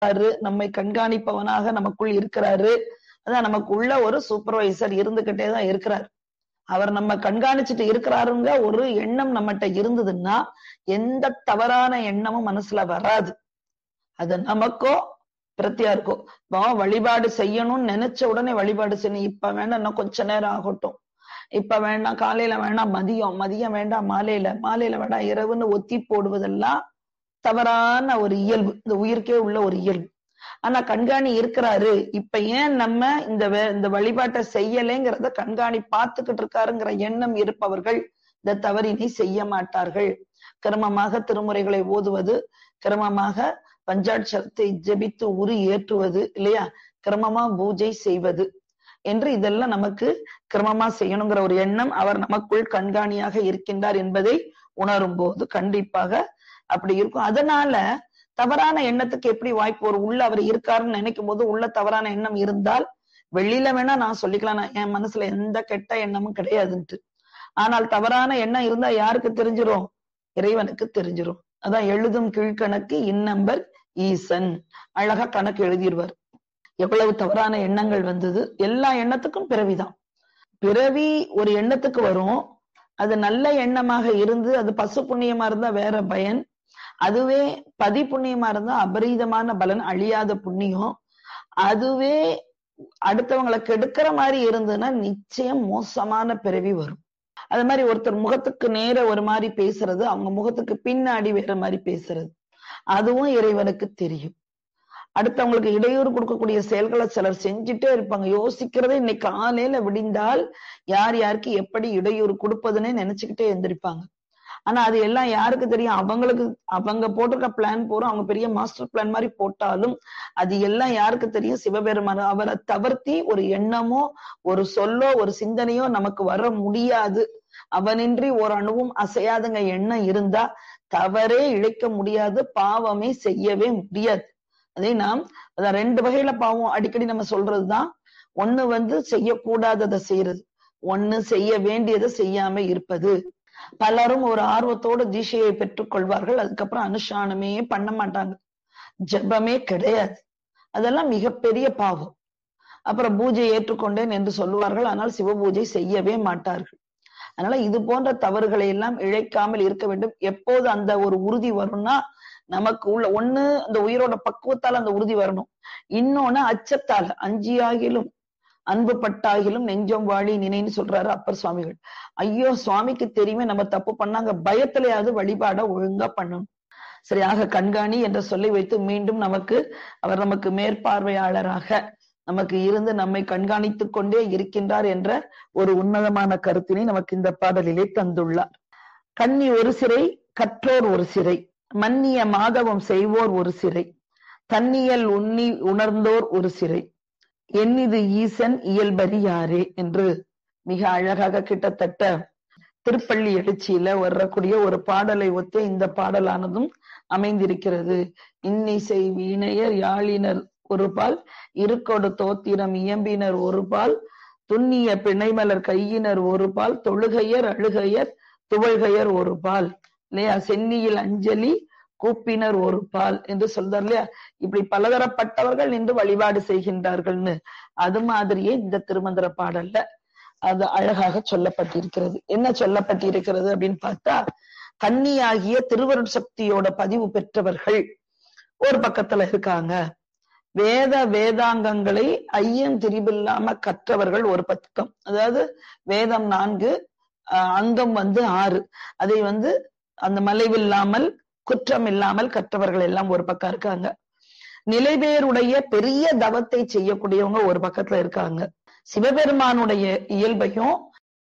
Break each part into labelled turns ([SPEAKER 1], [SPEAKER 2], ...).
[SPEAKER 1] இருக்கிறாரு நம்மை கண்காணிப்பவனாக நமக்குள் இருக்கிறாரு அதான் நமக்குள்ள ஒரு சூப்பர்வைசர் இருந்துகிட்டே தான் இருக்கிறார் அவர் நம்ம கண்காணிச்சுட்டு இருக்கிறாருங்க ஒரு எண்ணம் நம்மகிட்ட இருந்ததுன்னா எந்த தவறான எண்ணமும் மனசுல வராது அது நமக்கோ பிரத்தியா இருக்கும் இப்போ வழிபாடு செய்யணும்னு நினைச்ச உடனே வழிபாடு செய்யணும் இப்ப வேண்டாம் இன்னும் கொஞ்ச நேரம் ஆகட்டும் இப்ப வேண்டாம் காலையில வேண்டாம் மதியம் மதியம் வேண்டாம் மாலையில மாலையில வேண்டாம் இரவுன்னு ஒத்தி போடுவதெல்லாம் தவறான ஒரு இயல்பு இந்த உயிருக்கே உள்ள ஒரு இயல்பு ஆனா கண்காணி இருக்கிறாரு இப்ப ஏன் நம்ம இந்த வே- இந்த வழிபாட்டை செய்யலைங்கிறத கண்காணி பார்த்துக்கிட்டு இருக்காருங்கிற எண்ணம் இருப்பவர்கள் இந்த தவறினை செய்ய மாட்டார்கள் கிரமமாக திருமுறைகளை ஓதுவது கிரமமாக பஞ்சாட்சரத்தை ஜெபித்து உரு ஏற்றுவது இல்லையா கிரமமா பூஜை செய்வது என்று இதெல்லாம் நமக்கு கிரமமா செய்யணுங்கிற ஒரு எண்ணம் அவர் நமக்குள் கண்காணியாக இருக்கின்றார் என்பதை உணரும் போது கண்டிப்பாக அப்படி இருக்கும் அதனால தவறான எண்ணத்துக்கு எப்படி வாய்ப்பு வரும் உள்ள அவர் இருக்காருன்னு நினைக்கும் போது உள்ள தவறான எண்ணம் இருந்தால் வெளியில வேணா நான் சொல்லிக்கலாம் நான் என் மனசுல எந்த கெட்ட எண்ணமும் கிடையாதுன்ட்டு ஆனால் தவறான எண்ணம் இருந்தா யாருக்கு தெரிஞ்சிரும் இறைவனுக்கு தெரிஞ்சிரும் அதான் எழுதும் கீழ்கணக்கு இந்நம்பர் ஈசன் அழகா கணக்கு எழுதிடுவார் எவ்வளவு தவறான எண்ணங்கள் வந்தது எல்லா எண்ணத்துக்கும் பிறவிதான் பிறவி ஒரு எண்ணத்துக்கு வரும் அது நல்ல எண்ணமாக இருந்து அது பசு புண்ணியமா இருந்தா வேற பயன் அதுவே பதி புண்ணியமா இருந்தா அபரீதமான பலன் அழியாத புண்ணியம் அதுவே அடுத்தவங்களை கெடுக்கிற மாதிரி இருந்ததுன்னா நிச்சயம் மோசமான பிறவி வரும் அது மாதிரி ஒருத்தர் முகத்துக்கு நேர ஒரு மாதிரி பேசுறது அவங்க முகத்துக்கு பின்னாடி வேற மாதிரி பேசுறது அதுவும் இறைவனுக்கு தெரியும் அடுத்தவங்களுக்கு இடையூறு கொடுக்கக்கூடிய செயல்களை சிலர் செஞ்சுட்டே இருப்பாங்க யோசிக்கிறதே இன்னைக்கு காலையில விடிந்தால் யார் யாருக்கு எப்படி இடையூறு கொடுப்பதுன்னே நினைச்சுக்கிட்டே எந்திரிப்பாங்க ஆனா அது எல்லாம் யாருக்கு தெரியும் அவங்களுக்கு அவங்க போட்டிருக்க பிளான் போறோம் அவங்க பெரிய மாஸ்டர் பிளான் மாதிரி போட்டாலும் அது எல்லாம் யாருக்கு தெரியும் சிவபெருமான் அவரை தவிர்த்தி ஒரு எண்ணமோ ஒரு சொல்லோ ஒரு சிந்தனையோ நமக்கு வர முடியாது அவனின்றி ஒரு அணுவும் அசையாதுங்க எண்ணம் இருந்தா தவறே இழைக்க முடியாது பாவமே செய்யவே முடியாது அதே நாம் அதான் ரெண்டு வகையில பாவம் அடிக்கடி நம்ம சொல்றதுதான் ஒண்ணு வந்து செய்யக்கூடாததை செய்யறது ஒண்ணு செய்ய வேண்டியதை செய்யாம இருப்பது பலரும் ஒரு ஆர்வத்தோட தீட்சையை பெற்றுக் கொள்வார்கள் அதுக்கப்புறம் அனுஷ்டானமே பண்ண மாட்டாங்க ஜெபமே கிடையாது அதெல்லாம் மிகப்பெரிய பாவம் அப்புறம் பூஜை ஏற்றுக்கொண்டேன் என்று சொல்லுவார்கள் ஆனால் சிவ பூஜை செய்யவே மாட்டார்கள் அதனால இது போன்ற தவறுகளை எல்லாம் இழைக்காமல் இருக்க வேண்டும் எப்போது அந்த ஒரு உறுதி வரும்னா நமக்கு உள்ள ஒண்ணு அந்த உயிரோட பக்குவத்தால் அந்த உறுதி வரணும் இன்னொன்னு அச்சத்தால் அஞ்சியாகிலும் அன்பு பட்டாகிலும் நெஞ்சம் வாழி நினைன்னு சொல்றாரு அப்பர் சுவாமிகள் ஐயோ சுவாமிக்கு தெரியுமே நம்ம தப்பு பண்ணாங்க பயத்திலேயாவது வழிபாட ஒழுங்கா பண்ணணும் சரியாக கண்காணி என்ற சொல்லி வைத்து மீண்டும் நமக்கு அவர் நமக்கு மேற்பார்வையாளராக நமக்கு இருந்து நம்மை கண்காணித்துக் கொண்டே இருக்கின்றார் என்ற ஒரு உன்னதமான கருத்தினை நமக்கு இந்த பாடலிலே தந்துள்ளார் கன்னி ஒரு சிறை கற்றோர் ஒரு சிறை மன்னிய மாதவம் செய்வோர் ஒரு சிறை தன்னியல் உண்ணி உணர்ந்தோர் ஒரு சிறை எண்ணிது ஈசன் இயல்பறியாரே என்று மிக அழகாக கிட்டத்தட்ட திருப்பள்ளி எழுச்சியில வரக்கூடிய ஒரு பாடலை ஒத்தே இந்த பாடலானதும் அமைந்திருக்கிறது இன்னிசை வீணையர் யாழினர் ஒரு பால் இருக்கொடு தோத்திரம் இயம்பினர் ஒரு பால் துண்ணிய பிணைமலர் கையினர் ஒரு பால் தொழுகையர் அழுகையர் துவழ்கையர் ஒரு பால் இல்லையா சென்னியில் அஞ்சலி கூப்பினர் ஒரு பால் என்று சொல்றார் இல்லையா இப்படி பலதரப்பட்டவர்கள் நின்று வழிபாடு செய்கின்றார்கள்னு அது மாதிரியே இந்த திருமந்திர பாடல்ல அது அழகாக சொல்லப்பட்டிருக்கிறது என்ன சொல்லப்பட்டிருக்கிறது அப்படின்னு பார்த்தா கன்னியாகிய திருவருட் சக்தியோட பதிவு பெற்றவர்கள் ஒரு பக்கத்துல இருக்காங்க வேத வேதாங்கங்களை ஐயம் திரிபில்லாம கற்றவர்கள் ஒரு பக்கம் அதாவது வேதம் நான்கு அஹ், அங்கம் வந்து ஆறு அதை வந்து அந்த மலைவில்லாமல் குற்றம் இல்லாமல் கற்றவர்கள் எல்லாம் ஒரு பக்கம் இருக்காங்க நிலைபேருடைய பெரிய தவத்தை செய்யக்கூடியவங்க ஒரு பக்கத்துல இருக்காங்க சிவபெருமானுடைய இயல்பையும்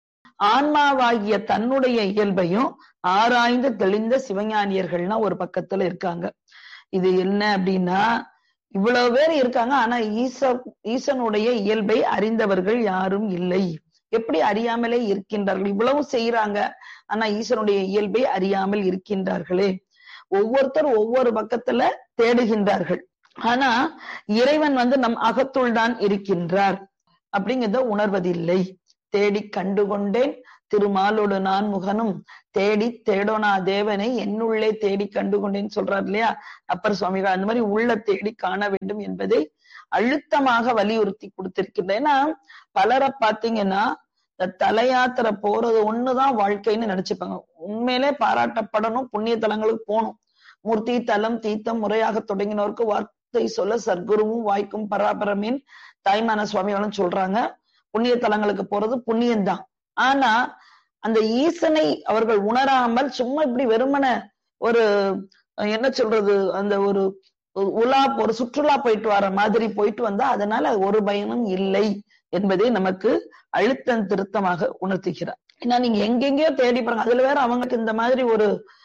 [SPEAKER 1] ஆன்மாவாகிய தன்னுடைய இயல்பையும் ஆராய்ந்து தெளிந்த சிவஞானியர்கள்னா ஒரு பக்கத்துல இருக்காங்க இது என்ன அப்படின்னா இவ்வளவு பேர் இருக்காங்க ஆனா ஈச ஈசனுடைய இயல்பை அறிந்தவர்கள் யாரும் இல்லை எப்படி அறியாமலே இருக்கின்றார்கள் இவ்வளவு செய்யறாங்க ஆனா ஈசனுடைய இயல்பை அறியாமல் இருக்கின்றார்களே ஒவ்வொருத்தர் ஒவ்வொரு பக்கத்துல தேடுகின்றார்கள் ஆனா இறைவன் வந்து நம் அகத்துள் தான் இருக்கின்றார் அப்படிங்கிறத உணர்வதில்லை தேடி கண்டுகொண்டேன் திருமாலோடு நான் முகனும் தேடி தேடோனா தேவனை என்னுள்ளே தேடி கண்டு கொண்டேன்னு சொல்றாரு இல்லையா அப்பர் சுவாமிகள் அந்த மாதிரி உள்ள தேடி காண வேண்டும் என்பதை அழுத்தமாக வலியுறுத்தி கொடுத்திருக்கின்றேன் ஏன்னா பலரை பாத்தீங்கன்னா இந்த தல யாத்திரை போறது ஒண்ணுதான் வாழ்க்கைன்னு நினைச்சுப்பாங்க உண்மையிலே பாராட்டப்படணும் புண்ணிய தலங்களுக்கு போகணும் மூர்த்தி தலம் தீர்த்தம் முறையாக தொடங்கினோருக்கு வார்த்தை சொல்ல சர்க்குருவும் வாய்க்கும் பராபரமின் தாய்மான சுவாமிகளும் சொல்றாங்க புண்ணிய தலங்களுக்கு போறது புண்ணியம்தான் ஆனா அந்த ஈசனை அவர்கள் உணராமல் சும்மா இப்படி வெறுமன ஒரு என்ன சொல்றது அந்த ஒரு உலா ஒரு சுற்றுலா போயிட்டு வர மாதிரி போயிட்டு வந்தா அதனால ஒரு பயனும் இல்லை என்பதை நமக்கு அழுத்தம் திருத்தமாக உணர்த்துகிறார் ஏன்னா நீங்க எங்கெங்கயோ தேடி பாருங்க அதுல வேற அவங்களுக்கு இந்த மாதிரி ஒரு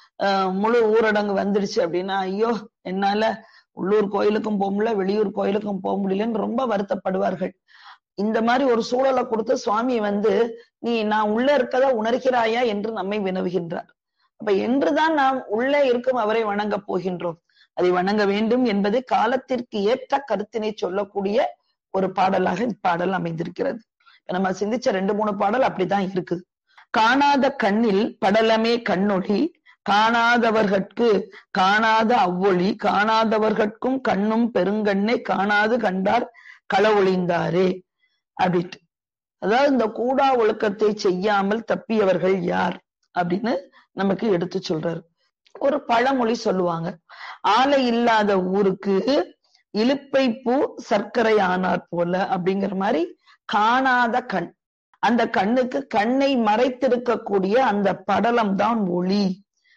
[SPEAKER 1] முழு ஊரடங்கு வந்துடுச்சு அப்படின்னா ஐயோ என்னால உள்ளூர் கோயிலுக்கும் போக முடியல வெளியூர் கோயிலுக்கும் போக முடியலன்னு ரொம்ப வருத்தப்படுவார்கள் இந்த மாதிரி ஒரு சூழலை கொடுத்து சுவாமி வந்து நீ நான் உள்ள இருக்கத உணர்கிறாயா என்று நம்மை வினவுகின்றார் அப்ப என்றுதான் நாம் உள்ளே இருக்கும் அவரை வணங்க போகின்றோம் அதை வணங்க வேண்டும் என்பது காலத்திற்கு ஏற்ற கருத்தினை சொல்லக்கூடிய ஒரு பாடலாக இப்பாடல் அமைந்திருக்கிறது நம்ம சிந்திச்ச ரெண்டு மூணு பாடல் அப்படிதான் இருக்குது காணாத கண்ணில் படலமே கண்ணொளி காணாதவர்கட்கு காணாத அவ்வொளி காணாதவர்கட்கும் கண்ணும் பெருங்கண்ணை காணாது கண்டார் களவொழிந்தாரே அப்படின்ட்டு அதாவது இந்த கூடா ஒழுக்கத்தை செய்யாமல் தப்பியவர்கள் யார் அப்படின்னு நமக்கு எடுத்து சொல்றாரு ஒரு பழமொழி சொல்லுவாங்க ஆலை இல்லாத ஊருக்கு இலுப்பை பூ சர்க்கரை ஆனார் போல அப்படிங்கிற மாதிரி காணாத கண் அந்த கண்ணுக்கு கண்ணை மறைத்திருக்கக்கூடிய அந்த படலம் தான் ஒளி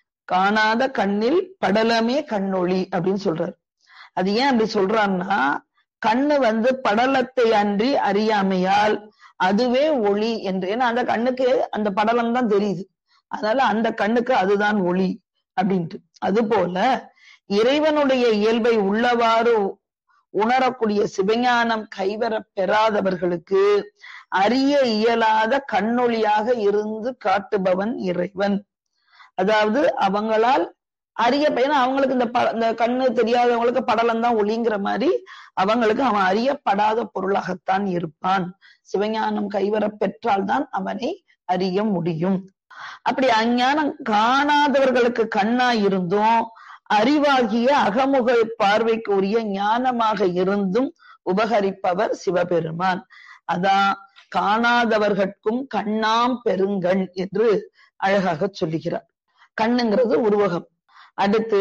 [SPEAKER 1] காணாத கண்ணில் படலமே கண்ணொளி அப்படின்னு சொல்றாரு அது ஏன் அப்படி சொல்றான்னா கண்ணு வந்து படலத்தை அன்றி அறியாமையால் அதுவே ஒளி என்று ஏன்னா அந்த கண்ணுக்கு அந்த படலம் தான் தெரியுது அதனால அந்த கண்ணுக்கு அதுதான் ஒளி அப்படின்ட்டு அது போல இறைவனுடைய இயல்பை உள்ளவாறு உணரக்கூடிய சிவஞானம் கைவர பெறாதவர்களுக்கு அறிய இயலாத கண்ணொளியாக இருந்து காட்டுபவன் இறைவன் அதாவது அவங்களால் அறிய ஏன்னா அவங்களுக்கு இந்த இந்த கண்ணு தெரியாதவங்களுக்கு படலம் தான் ஒளிங்கிற மாதிரி அவங்களுக்கு அவன் அறியப்படாத பொருளாகத்தான் இருப்பான் சிவஞானம் கைவர பெற்றால்தான் அவனை அறிய முடியும் அப்படி அஞ்ஞானம் காணாதவர்களுக்கு கண்ணா இருந்தும் அறிவாகிய அகமுக பார்வைக்கு உரிய ஞானமாக இருந்தும் உபகரிப்பவர் சிவபெருமான் அதான் காணாதவர்கட்கும் கண்ணாம் பெருங்கண் என்று அழகாக சொல்லுகிறார் கண்ணுங்கிறது உருவகம் அடுத்து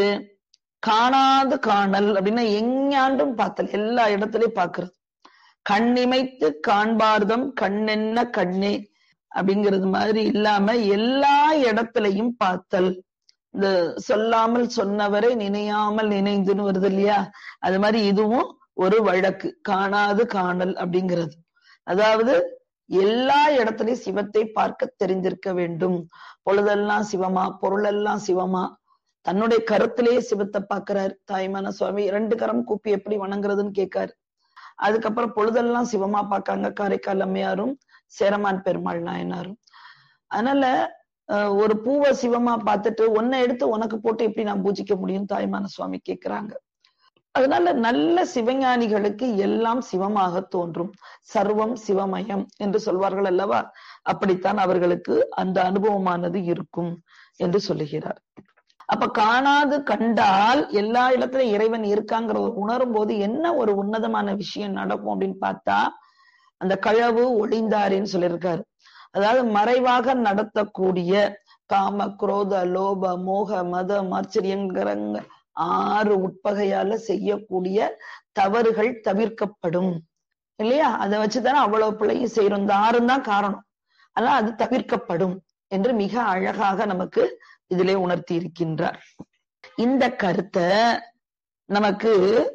[SPEAKER 1] காணாது காணல் அப்படின்னா எஞ்ஞாண்டும் பார்த்தல் எல்லா இடத்துலயும் பாக்குறது கண்ணிமைத்து காண்பார்தம் கண்ணென்ன கண்ணே அப்படிங்கிறது மாதிரி இல்லாம எல்லா இடத்துலையும் பார்த்தல் இந்த சொல்லாமல் சொன்னவரை நினையாமல் நினைந்துன்னு வருது இல்லையா அது மாதிரி இதுவும் ஒரு வழக்கு காணாது காணல் அப்படிங்கிறது அதாவது எல்லா இடத்துலயும் சிவத்தை பார்க்க தெரிந்திருக்க வேண்டும் பொழுதெல்லாம் சிவமா பொருளெல்லாம் சிவமா தன்னுடைய கருத்திலேயே சிவத்தை பாக்குறாரு தாய்மான சுவாமி ரெண்டு கரம் கூப்பி எப்படி வணங்குறதுன்னு கேட்காரு அதுக்கப்புறம் பொழுதெல்லாம் சிவமா பார்க்காங்க காரைக்கால் அம்மையாரும் சேரமான் பெருமாள் நாயனாரும் அதனால ஒரு பூவை சிவமா பார்த்துட்டு ஒன்னை எடுத்து உனக்கு போட்டு எப்படி நான் பூஜிக்க முடியும் தாய்மான சுவாமி கேக்குறாங்க அதனால நல்ல சிவஞானிகளுக்கு எல்லாம் சிவமாக தோன்றும் சர்வம் சிவமயம் என்று சொல்வார்கள் அல்லவா அப்படித்தான் அவர்களுக்கு அந்த அனுபவமானது இருக்கும் என்று சொல்லுகிறார் அப்ப காணாது கண்டால் எல்லா இடத்துலயும் இறைவன் இருக்காங்கிற ஒரு உணரும் போது என்ன ஒரு உன்னதமான விஷயம் நடக்கும் அப்படின்னு பார்த்தா அந்த கழவு ஒளிந்தாரின்னு சொல்லியிருக்காரு அதாவது மறைவாக நடத்தக்கூடிய காம குரோத லோப மோக மத மாச்சரியங்கிறங்க ஆறு உட்பகையால செய்யக்கூடிய தவறுகள் தவிர்க்கப்படும் இல்லையா அதை வச்சுதானே அவ்வளவு பிள்ளையும் செய்யறோம் இந்த ஆறும் தான் காரணம் ஆனா அது தவிர்க்கப்படும் என்று மிக அழகாக நமக்கு இதிலே உணர்த்தி இருக்கின்றார் இந்த கருத்தை நமக்கு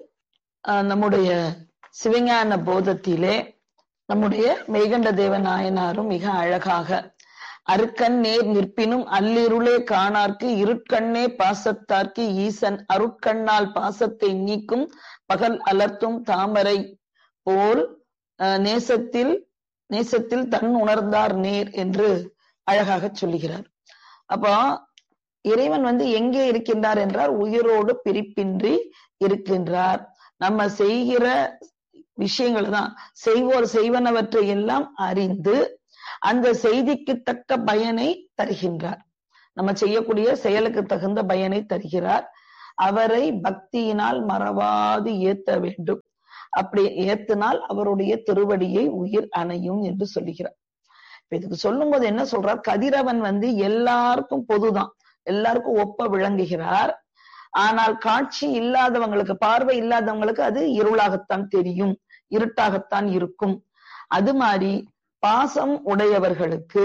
[SPEAKER 1] நம்முடைய சிவஞான போதத்திலே நம்முடைய மெய்கண்ட தேவ நாயனாரும் மிக அழகாக அருக்கண் நேர் நிற்பினும் அல்லிருளே காணார்க்கு இருட்கண்ணே பாசத்தார்க்கு ஈசன் அருட்கண்ணால் பாசத்தை நீக்கும் பகல் அலர்த்தும் தாமரை போல் நேசத்தில் நேசத்தில் தன் உணர்ந்தார் நேர் என்று அழகாக சொல்லுகிறார் அப்போ இறைவன் வந்து எங்கே இருக்கின்றார் என்றால் உயிரோடு பிரிப்பின்றி இருக்கின்றார் நம்ம செய்கிற விஷயங்கள் தான் செய்வோர் செய்வனவற்றை எல்லாம் அறிந்து அந்த செய்திக்கு தக்க பயனை தருகின்றார் நம்ம செய்யக்கூடிய செயலுக்கு தகுந்த பயனை தருகிறார் அவரை பக்தியினால் மறவாது ஏத்த வேண்டும் அப்படி ஏத்தினால் அவருடைய திருவடியை உயிர் அணையும் என்று சொல்லுகிறார் இப்ப இதுக்கு சொல்லும் போது என்ன சொல்றார் கதிரவன் வந்து எல்லாருக்கும் பொதுதான் எல்லாருக்கும் ஒப்ப விளங்குகிறார் ஆனால் காட்சி இல்லாதவங்களுக்கு பார்வை இல்லாதவங்களுக்கு அது இருளாகத்தான் தெரியும் இருட்டாகத்தான் இருக்கும் அது மாதிரி பாசம் உடையவர்களுக்கு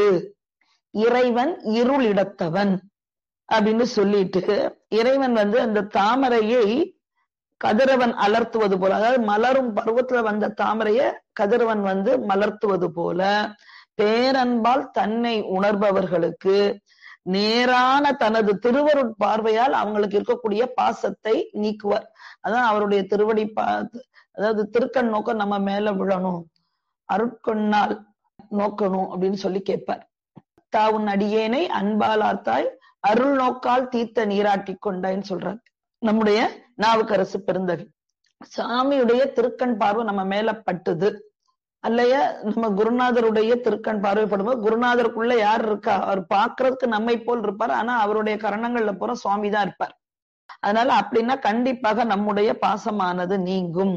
[SPEAKER 1] இறைவன் இருளிடத்தவன் அப்படின்னு சொல்லிட்டு இறைவன் வந்து அந்த தாமரையை கதிரவன் அலர்த்துவது போல அதாவது மலரும் பருவத்துல வந்த தாமரைய கதிரவன் வந்து மலர்த்துவது போல பேரன்பால் தன்னை உணர்பவர்களுக்கு நேரான தனது திருவருட் பார்வையால் அவங்களுக்கு இருக்கக்கூடிய பாசத்தை நீக்குவார் அதான் அவருடைய திருவடி பா அதாவது திருக்கண் நோக்கம் நம்ம மேல விழணும் அருட்கொண்ணால் நோக்கணும் அப்படின்னு சொல்லி கேட்பார் தாவுன் அடியேனை அன்பாலார்த்தாய் அருள் நோக்கால் தீர்த்த நீராட்டி கொண்டாயின்னு சொல்றார் நம்முடைய நாவுக்கரசு பெருந்தகை சாமியுடைய திருக்கண் பார்வை நம்ம மேல பட்டுது அல்லையா நம்ம குருநாதருடைய திருக்கண் பார்வைப்படும்போது குருநாதருக்குள்ள யார் இருக்கா அவர் பாக்குறதுக்கு நம்மை போல் இருப்பார் ஆனா அவருடைய கரணங்கள்ல பூரா சுவாமி தான் இருப்பார் அதனால அப்படின்னா கண்டிப்பாக நம்முடைய பாசமானது நீங்கும்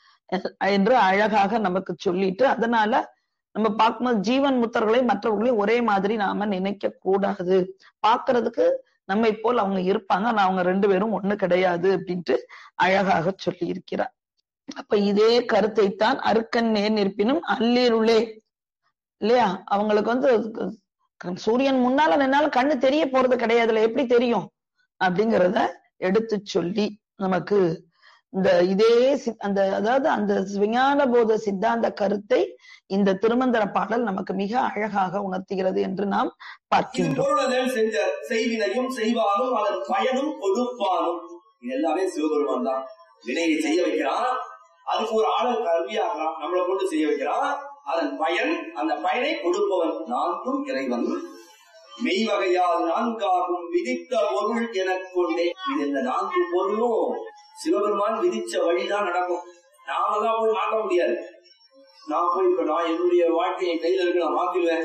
[SPEAKER 1] என்று அழகாக நமக்கு சொல்லிட்டு அதனால நம்ம பார்க்கும்போது ஜீவன் முத்தர்களை மற்றவர்களையும் ஒரே மாதிரி நாம நினைக்க கூடாது பாக்குறதுக்கு நம்மை போல் அவங்க இருப்பாங்க ஆனா அவங்க ரெண்டு பேரும் ஒண்ணு கிடையாது அப்படின்ட்டு அழகாக சொல்லி இருக்கிறார் அப்ப இதே கருத்தை தான் அருக்கன் நேர் நிற்பினும் அல்லிருளே இல்லையா அவங்களுக்கு வந்து சூரியன் முன்னால நின்னாலும் கண்ணு தெரிய போறது கிடையாதுல எப்படி தெரியும் அப்படிங்கிறத எடுத்து சொல்லி நமக்கு இந்த இதே அந்த அதாவது அந்த விஞ்ஞான போத சித்தாந்த கருத்தை இந்த திருமந்திர பாடல் நமக்கு மிக அழகாக உணர்த்துகிறது என்று நாம் பார்க்கின்றோம்
[SPEAKER 2] செஞ்ச செய்வினையும் செய்வானும் அதன் பயனும் கொடுப்பானும் இது எல்லாமே சிவபெருமான் தான் வினையை செய்ய வைக்கிறான் அதுக்கு ஒரு ஆளை கல்வியாகிறான் நம்மளை கொண்டு செய்ய வைக்கிறான் அதன் பயன் அந்த பயனை கொடுப்பவன் நான்கும் இறைவன் மெய்வகையால் நான்காகும் விதித்த பொருள் எனக் கொண்டே இது இந்த நான்கு பொருளும் சிவபெருமான் விதிச்ச வழிதான் நடக்கும் நாம தான் போய் மாற்ற முடியாது நான் போய் இப்ப நான் என்னுடைய வாழ்க்கையை கையில இருக்கு நான் மாத்திடுவேன்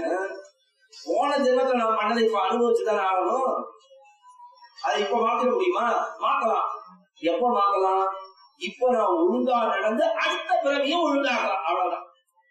[SPEAKER 2] போன ஜென்மத்துல நான் பண்ணதை இப்ப அனுபவிச்சுதானே ஆகணும் அதை இப்ப மாத்திட முடியுமா மாத்தலாம் எப்ப மாத்தலாம் இப்ப நான் ஒழுங்கா நடந்து அடுத்த பிறவியும் ஒழுங்காகலாம் அவ்வளவுதான்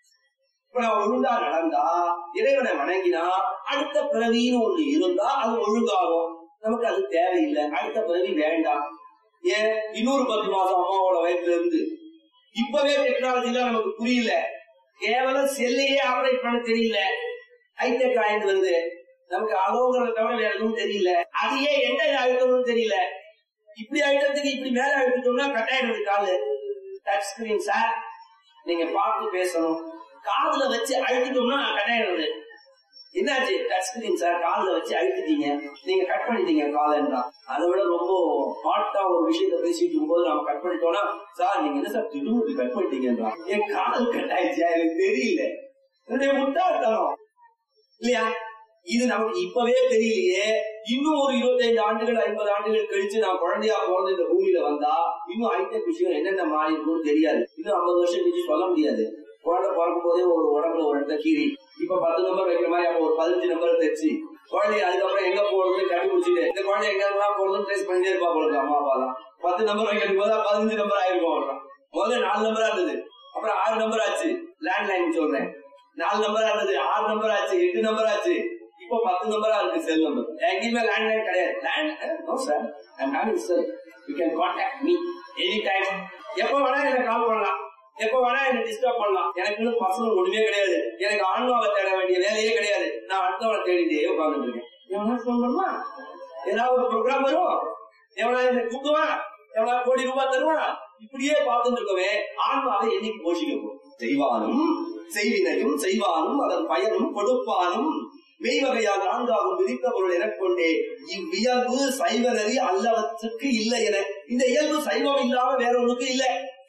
[SPEAKER 2] இப்ப நான் ஒழுங்கா நடந்தா இறைவனை வணங்கினா அடுத்த பிறவின்னு ஒண்ணு இருந்தா அது ஒழுங்காகும் நமக்கு அது தேவையில்லை அடுத்த பிறவி வேண்டாம் ஏன் இன்னொரு பத்து மாசம் அம்மாவோட வயசுல இருந்து இப்பவே டெக்னாலஜிலாம் நமக்கு புரியல கேவலம் செல்லையே ஆபரேட் பண்ண தெரியல ஹைடெக் ஆயிட்டு வருது நமக்கு அலோங்கிறத தவிர வேற எதுவும் தெரியல அதையே எங்க அழுத்தணும்னு தெரியல இப்படி அழுத்தத்துக்கு இப்படி மேல அழுத்திட்டோம்னா கட்டாயிடுது காலு டச் ஸ்கிரீன் சார் நீங்க பார்த்து பேசணும் காதுல வச்சு அழுத்திட்டோம்னா கட்டாயிடுது என்னாச்சு டச் ஸ்கிரீன் சார் காதுல வச்சு அழுத்திட்டீங்க நீங்க கட் பண்ணிட்டீங்க காலன்னா அதை விட ரொம்ப ஹாட்டா ஒரு விஷயத்த பேசிட்டு இருக்கும்போது நம்ம கட் பண்ணிட்டோம்னா சார் நீங்க என்ன சார் திடீர்னு கட் பண்ணிட்டீங்கன்றா என் காதல் கட் ஆயிடுச்சா எனக்கு தெரியல என்னுடைய முட்டாள்தனம் இல்லையா இது நமக்கு இப்பவே தெரியலையே இன்னும் ஒரு இருபத்தைந்து ஆண்டுகள் ஐம்பது ஆண்டுகள் கழிச்சு நான் குழந்தையா பிறந்து இந்த பூமியில வந்தா இன்னும் ஹைடெக் விஷயம் என்னென்ன மாறி இருக்கும்னு தெரியாது இன்னும் ஐம்பது வருஷம் கழிச்சு சொல்ல முடியாது குழந்தை பிறக்கும் போதே ஒரு உடம்புல ஒரு இடத்த கீறி இப்ப பத்து நம்பர் வைக்கிற மாதிரி அப்ப ஒரு பதினஞ்சு நம்பர் தைச்சு குழந்தை அதுக்கப்புறம் எங்க போறதுன்னு கண்டுபிடிச்சிட்டு இந்த குழந்தை எங்க எல்லாம் போறதுன்னு ட்ரேஸ் பண்ணிட்டே இருப்பா போல அம்மா அப்பா தான் பத்து நம்பர் வைக்கிறது போதா பதினஞ்சு நம்பர் ஆயிருக்கும் அவ்வளவுதான் முதல்ல நாலு நம்பரா இருந்தது அப்புறம் ஆறு நம்பர் ஆச்சு லேண்ட்லைன் சொல்றேன் நாலு நம்பர் ஆனது ஆறு நம்பர் ஆச்சு எட்டு நம்பர் ஆச்சு இப்போ பத்து நம்பரா இருக்கு செல் நம்பர் எங்கேயுமே லேண்ட்லைன் கிடையாது land no sir I'm having sir you can contact me any time எப்ப வேணா எனக்கு கால் பண்ணலாம் எப்ப வேணா என்ன டிஸ்டர்ப் பண்ணலாம் எனக்கு பசங்க ஒண்ணுமே கிடையாது எனக்கு ஆன்மாவை தேட வேண்டிய வேலையே கிடையாது நான் அடுத்தவனை தேடிட்டே உட்கார்ந்துட்டு இருக்கேன் எவனா போன் பண்ணுமா ஏதாவது ஒரு ப்ரோக்ராம் வரும் எவனா என்ன கூப்பிடுவான் எவனா கோடி ரூபாய் தருவான் இப்படியே பார்த்துட்டு இருக்கவே ஆன்மாவை என்னைக்கு போஷிக்க போகும் செய்வானும் செய்வினையும் செய்வானும் அதன் பயனும் கொடுப்பானும் மெய்வகையால் நான்காகும் விதித்த பொருள் எனக் கொண்டே இவ்வியல்பு சைவ நெறி அல்லவற்றுக்கு இல்லை என இந்த இயல்பு சைவம் இல்லாம வேற ஒண்ணுக்கு இல்லை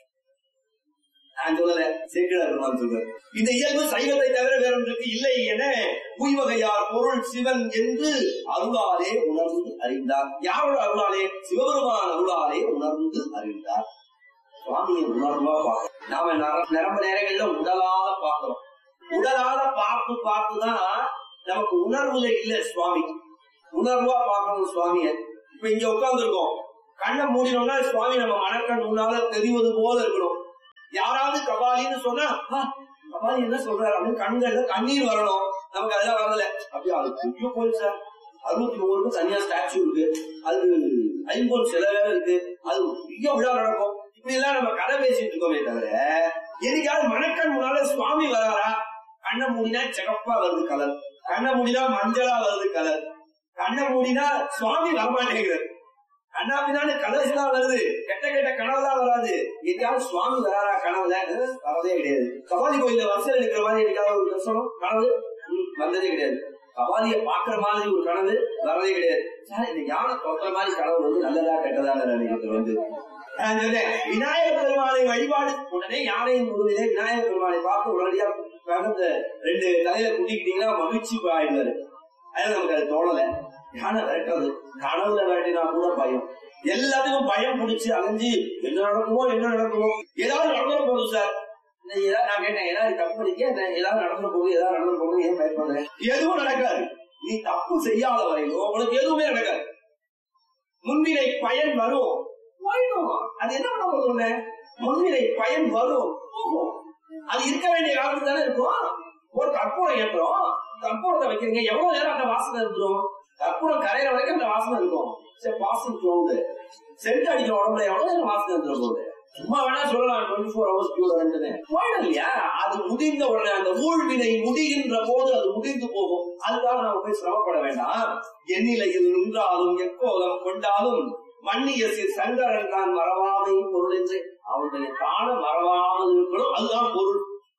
[SPEAKER 2] நான் சொல்லல சேக்கிழார் பெருமான் சொல்றார் இந்த இயல்பு சைவத்தை தவிர வேற ஒன்றுக்கு இல்லை என உய்வகையார் பொருள் சிவன் என்று அருளாலே உணர்ந்து அறிந்தார் யாரோட அருளாலே சிவபெருமான் அருளாலே உணர்ந்து அறிந்தார் சுவாமியை உணர்வா பார்க்கிறோம் நாம நர- நிரம்ப நேரங்கள்ல உடலால பார்க்கிறோம் உடலால பார்த்து பார்த்துதான் நமக்கு உணர்வுல இல்ல சுவாமி உணர்வா பார்க்கணும் சுவாமிய இப்ப இங்க உட்கார்ந்து இருக்கோம் கண்ணை மூடினோம்னா சுவாமி நம்ம மனக்கண் முன்னால தெரிவது போல இருக்கணும் யாராவது கபாலின்னு சொன்னா "ஆ, கபாலி என்ன சொல்றாரு அப்படின்னு கண்கள்ல கண்ணீர் வரணும் நமக்கு அதெல்லாம் வரல அப்படியே அது பெரிய கோயில் சார் அறுபத்தி மூணுக்கு தனியா ஸ்டாச்சு இருக்கு அது ஐம்பொன் சில வேலை இருக்கு அது பெரிய விழா நடக்கும் இப்படி எல்லாம் நம்ம கதை பேசிட்டு இருக்கோமே தவிர என்னைக்காவது மணக்கண் முன்னால சுவாமி வராரா கண்ணை மூடினா சிகப்பா வருது கலர் கண்ணை மூடினா மஞ்சளா வருது கலர் கண்ணை மூடினா சுவாமி வரமாட்டேங்கிறார் கண்ணாபினான்னு கலர்ஸ் தான் வருது கெட்ட கெட்ட கனவுலாம் வராது எங்கேயாவது சுவாமி வராரா கனவுல அஹ், வரதே கிடையாது கபாலி கோயில வரிசையில் இருக்கிற மாதிரி எனக்காவது ஒரு தரிசனம் கனவு ம், வந்ததே கிடையாது கபாலிய பாக்குற மாதிரி ஒரு கனவு வரதே கிடையாது சார் இந்த யானை தொட்டுற மாதிரி கனவு வந்து நல்லதா கெட்டதா நினைக்கிறது வந்து நான் சொன்னேன், விநாயகர் பெருமானை வழிபாடு உடனே யானையின் முதுகிலே விநாயகர் பெருமானை பார்த்து உடனடியா கடந்த ரெண்டு தலையில குட்டிக்கிட்டீங்கன்னா மகிழ்ச்சி ஆயிடுவாரு அதனால நமக்கு அது தோணல யானை விரட்டுறது கனவுல விரட்டினா கூட பயம் எல்லாத்துக்கும் பயம் பிடிச்சு அலைஞ்சு என்ன நடக்குமோ என்ன நடக்குமோ ஏதாவது நடந்துட போகுது சார் இந்த ஏதாவது நான் கேட்டேன் ஏதாவது தப்பு பண்ணிக்க என்ன ஏதாவது நடந்துட போகுது ஏதாவது நடந்துட போகுது ஏன் பயப்படுறேன் எதுவும் நடக்காது நீ தப்பு செய்யாத வரையிலும் உனக்கு எதுவுமே நடக்காது முன்வினை பயன் வரும் போயிடும் அது என்ன பண்ண போகுது முன்வினை பயன் வரும் போகும் அது இருக்க வேண்டிய காலத்துல தானே இருக்கும் ஒரு கற்பூரம் ஏற்றுறோம் கற்பூரத்தை வைக்கிறீங்க எவ்வளவு நேரம் அந்த வாசனை இருந்துரும் கற்பூரம் கரையிற வரைக்கும் அந்த வாசனை இருக்கும் சரி பாசிங் தோணுது சென்ட் அடிக்கிற உடம்புல எவ்வளவு நேரம் வாசனை இருந்துற போகுது சும்மா வேணா சொல்லலாம் டுவெண்ட்டி ஃபோர் ஹவர்ஸ் டியூரண்ட்னு போயிடும் இல்லையா அது முடிந்த உடனே அந்த ஊழ்வினை முடிகின்ற போது அது முடிந்து போகும் அதுக்காக நம்ம போய் சிரமப்பட வேண்டாம் எண்ணிலையில் நின்றாலும் எக்கோலம் கொண்டாலும் மன்னிய சீர் சங்கரன் தான் மறவாமை பொருள் என்று அவனுடைய தான மறவாமல் இருக்கணும் அதுதான் பொருள்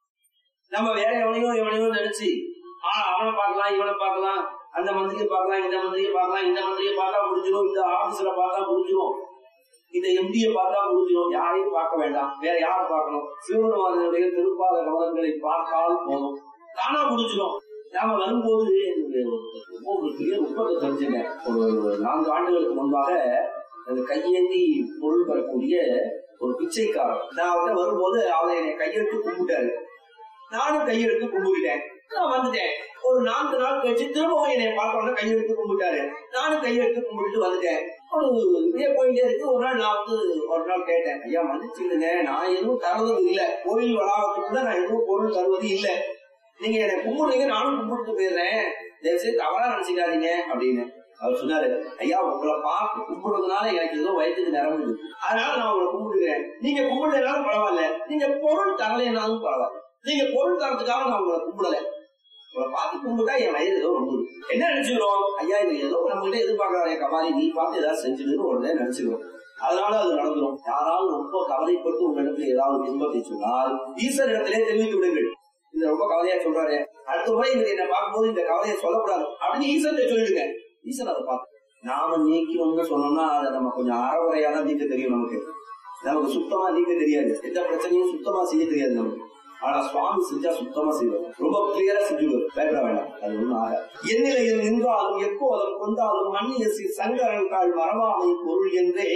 [SPEAKER 2] நம்ம வேற எவனையோ எவனையோ நினைச்சு ஆ அவனை பார்க்கலாம் இவனை பார்க்கலாம் அந்த மந்திரியை பார்க்கலாம் இந்த மந்திரியை பார்க்கலாம் இந்த மந்திரியை பார்த்தா முடிஞ்சிடும் இந்த ஆபீஸ்ல பார்த்தா முடிஞ்சிடும் இந்த எம்டியை பார்த்தா முடிஞ்சிடும் யாரையும் பார்க்க வேண்டாம் வேற யாரை பார்க்கணும் சிவபெருமானுடைய திருப்பாத கவனங்களை பார்த்தால் போதும் தானா முடிஞ்சிடும் நாம வரும்போது என்னுடைய ரொம்ப ஒரு பெரிய நுட்பத்தை தெரிஞ்சுங்க ஒரு நான்கு ஆண்டுகளுக்கு முன்பாக அந்த கையேந்தி பொருள் பெறக்கூடிய ஒரு பிச்சைக்காரன் நான் அவர்கிட்ட வரும்போது அவரை என்னை கையெடுத்து கும்பிட்டாரு நானும் கையெடுத்து கும்பிட்டேன் நான் வந்துட்டேன் ஒரு நான்கு நாள் கழிச்சு திரும்பவும் என்னை பார்த்தோன்னா கையெடுத்து கும்பிட்டாரு நானும் கையெடுத்து கும்பிட்டு வந்துட்டேன் ஒரு இப்படியே போயிட்டே இருக்கு ஒரு நாள் நான் வந்து ஒரு நாள் கேட்டேன் ஐயா மன்னிச்சுடுங்க நான் எதுவும் தருவது இல்ல கோயில் வளாகத்துக்குள்ள நான் எதுவும் பொருள் தருவது இல்ல நீங்க என்னை கும்பிடுறீங்க நானும் கும்பிட்டு போயிடுறேன் தயவுசெய்து தவறா நினைச்சுக்காதீங்க அப்படின்னு அவர் சொன்னாரு ஐயா உங்களை பார்த்து கும்பிடுறதுனால எனக்கு ஏதோ வயிற்றுக்கு நிரம்புது அதனால நான் உங்களை கும்பிடுகிறேன் நீங்க கும்பிடலைனாலும் பரவாயில்ல நீங்க பொருள் தரலைனாலும் பரவாயில்ல நீங்க பொருள் தரத்துக்காக நான் உங்களை கும்பிடல உங்களை பார்த்து கும்பிட்டா என் வயிறு ஏதோ ரொம்ப என்ன நினைச்சுக்கிறோம் ஐயா இது ஏதோ நம்ம கிட்ட எதிர்பார்க்கறாங்க கபாலி நீ பார்த்து ஏதாவது செஞ்சுடுன்னு உடனே நினைச்சுக்கிறோம் அதனால அது நடந்துரும் யாராலும் ரொம்ப கவலைப்பட்டு உங்க இடத்துல ஏதாவது துன்பத்தை சொன்னால் ஈஸ்வர இடத்திலே தெரிவித்து விடுங்கள் இந்த ரொம்ப கவலையா சொல்றாரு அடுத்த முறை இவர் என்ன பார்க்கும்போது இந்த கவலையை சொல்லக்கூடாது அப்படின்னு ஈஸ்வரத்தை சொல்லிடுங்க ஈஸ்வரன் அதை பார்த்து நாம நீக்கணும்னு சொன்னோம்னா அதை நம்ம கொஞ்சம் அறவுரையா தான் நீக்க தெரியும் நமக்கு நமக்கு சுத்தமா நீக்க தெரியாது எந்த பிரச்சனையும் சுத்தமா செய்ய தெரியாது நமக்கு ஆனா சுவாமி செஞ்சா சுத்தமா செய்வார் ரொம்ப கிளியரா செஞ்சுடுவார் பயப்பட வேண்டாம் அது ஒண்ணும் ஆக எந்நிலையில் நின்றாலும் எப்போதும் கொண்டாலும் மண்ணிய சங்கரன் கால் மரபாமை பொருள் என்றே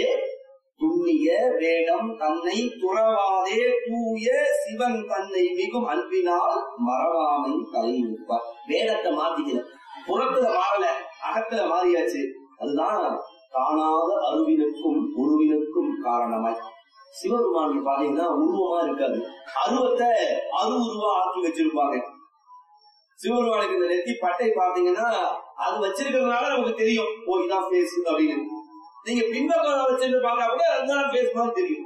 [SPEAKER 2] துண்ணிய வேடம் தன்னை துறவாதே தூய சிவன் தன்னை மிகும் அன்பினால் மறவாமை கலை நிற்பார் வேடத்தை மாத்திக்கல புறத்துல மாறல அகத்துல மாறியாச்சு அதுதான் காணாத அருவினுக்கும் உருவினுக்கும் காரணமாய் சிவபெருமான் பாத்தீங்கன்னா உருவமா இருக்காது அருவத்தை அரு உருவா ஆக்கி வச்சிருப்பாங்க சிவபெருமானுக்கு இந்த நெத்தி பட்டை பாத்தீங்கன்னா அது வச்சிருக்கிறதுனால நமக்கு தெரியும் ஓ இதான் பேஸ் அப்படின்னு நீங்க பின்பக்கம் வச்சிருந்து பார்த்தா கூட அதுதான் பேஸ் மாதிரி தெரியும்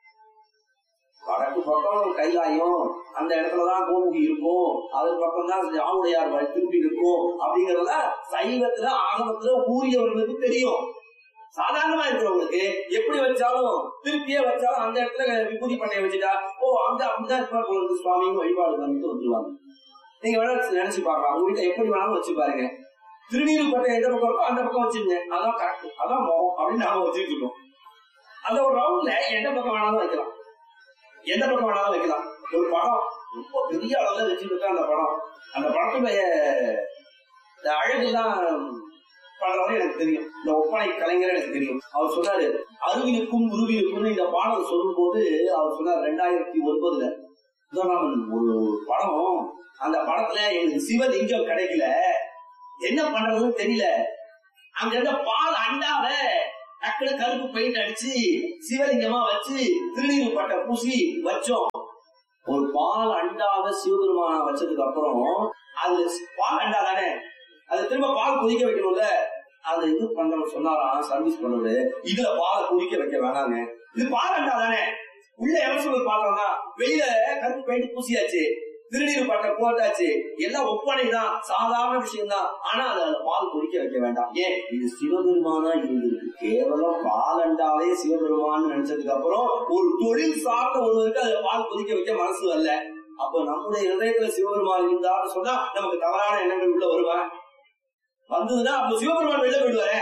[SPEAKER 2] வடக்கு பக்கம் கைலாயம் அந்த இடத்துலதான் கோமுகி இருக்கும் அது பக்கம் தான் ஆவுடையார் வழி திருப்பி இருக்கும் அப்படிங்கறத சைவத்துல ஆகமத்துல ஊறியவர்களுக்கு தெரியும் சாதாரணமா இருக்கிறவங்களுக்கு எப்படி வச்சாலும் திருப்பியே வச்சாலும் அந்த இடத்துல விபூதி பண்ணைய வச்சுட்டா ஓ அங்க அப்படிதான் இருப்பார் போல இருக்கு சுவாமின்னு வழிபாடு பண்ணிட்டு வந்துருவாங்க நீங்க வேணா நினைச்சு பார்க்கலாம் உங்க வீட்டை எப்படி வேணாலும் வச்சு பாருங்க திருநீர் பட்டை எந்த பக்கம் இருக்கோ அந்த பக்கம் வச்சிருங்க அதான் கரெக்ட் அதான் முகம் அப்படின்னு நாம வச்சுட்டு இருக்கோம் அந்த ஒரு ரவுண்ட்ல எந்த பக்கம் வேணாலும் வைக்கலாம் எந்த பக்கம் வேணாலும் வைக்கலாம் ஒரு படம் ரொம்ப பெரிய அளவுல வச்சுட்டு அந்த படம் அந்த படத்துடைய இந்த அழகுலாம் பண்றவரை எனக்கு தெரியும் இந்த ஒப்பனை கலைஞர் எனக்கு தெரியும் அவர் சொன்னாரு அருவினுக்கும் உருவினுக்கும் இந்த பாடல் சொல்லும் போது அவர் சொன்னார் ரெண்டாயிரத்தி ஒன்பதுல உதாரணம் ஒரு படம் அந்த படத்துல எனக்கு சிவலிங்கம் கிடைக்கல என்ன பண்றதுன்னு தெரியல அங்க இருந்த பால் அண்டாவ டக்குனு கருப்பு பெயிண்ட் அடிச்சு சிவலிங்கமா வச்சு திருநீர் பட்ட பூசி வச்சோம் ஒரு பால் அண்டாவ சிவபெருமான வச்சதுக்கு அப்புறம் அது பால் அண்டா தானே அது திரும்ப பால் கொதிக்க வைக்கணும்ல அது இது பண்றவன் சொன்னாராம் சர்வீஸ் பண்ணவரு இதுல பாலை கொதிக்க வைக்க வேணாங்க இது பால் அண்டா தானே உள்ள எலக்ட்ரிக் பாத்திரம் தான் வெளியில கருப்பு பெயிண்ட் பூசியாச்சு திருநீர் பட்ட போட்டாச்சு எல்லாம் ஒப்பனை தான் சாதாரண விஷயம் தான் ஆனா அதுல பால் கொதிக்க வைக்க வேண்டாம் ஏன் இது சிவபெருமானா இருந்திருக்கு கேவலம் பால் அண்டாவே சிவபெருமான்னு நினைச்சதுக்கு அப்புறம் ஒரு தொழில் சார்ந்த ஒருவருக்கு அதுல பால் கொதிக்க வைக்க மனசு வரல அப்ப நம்முடைய இதயத்துல சிவபெருமான் இருந்தான்னு சொன்னா நமக்கு தவறான எண்ணங்கள் உள்ள வருவேன் வந்ததுன்னா அப்ப சிவபெருமான் வெளில போயிடுவாரு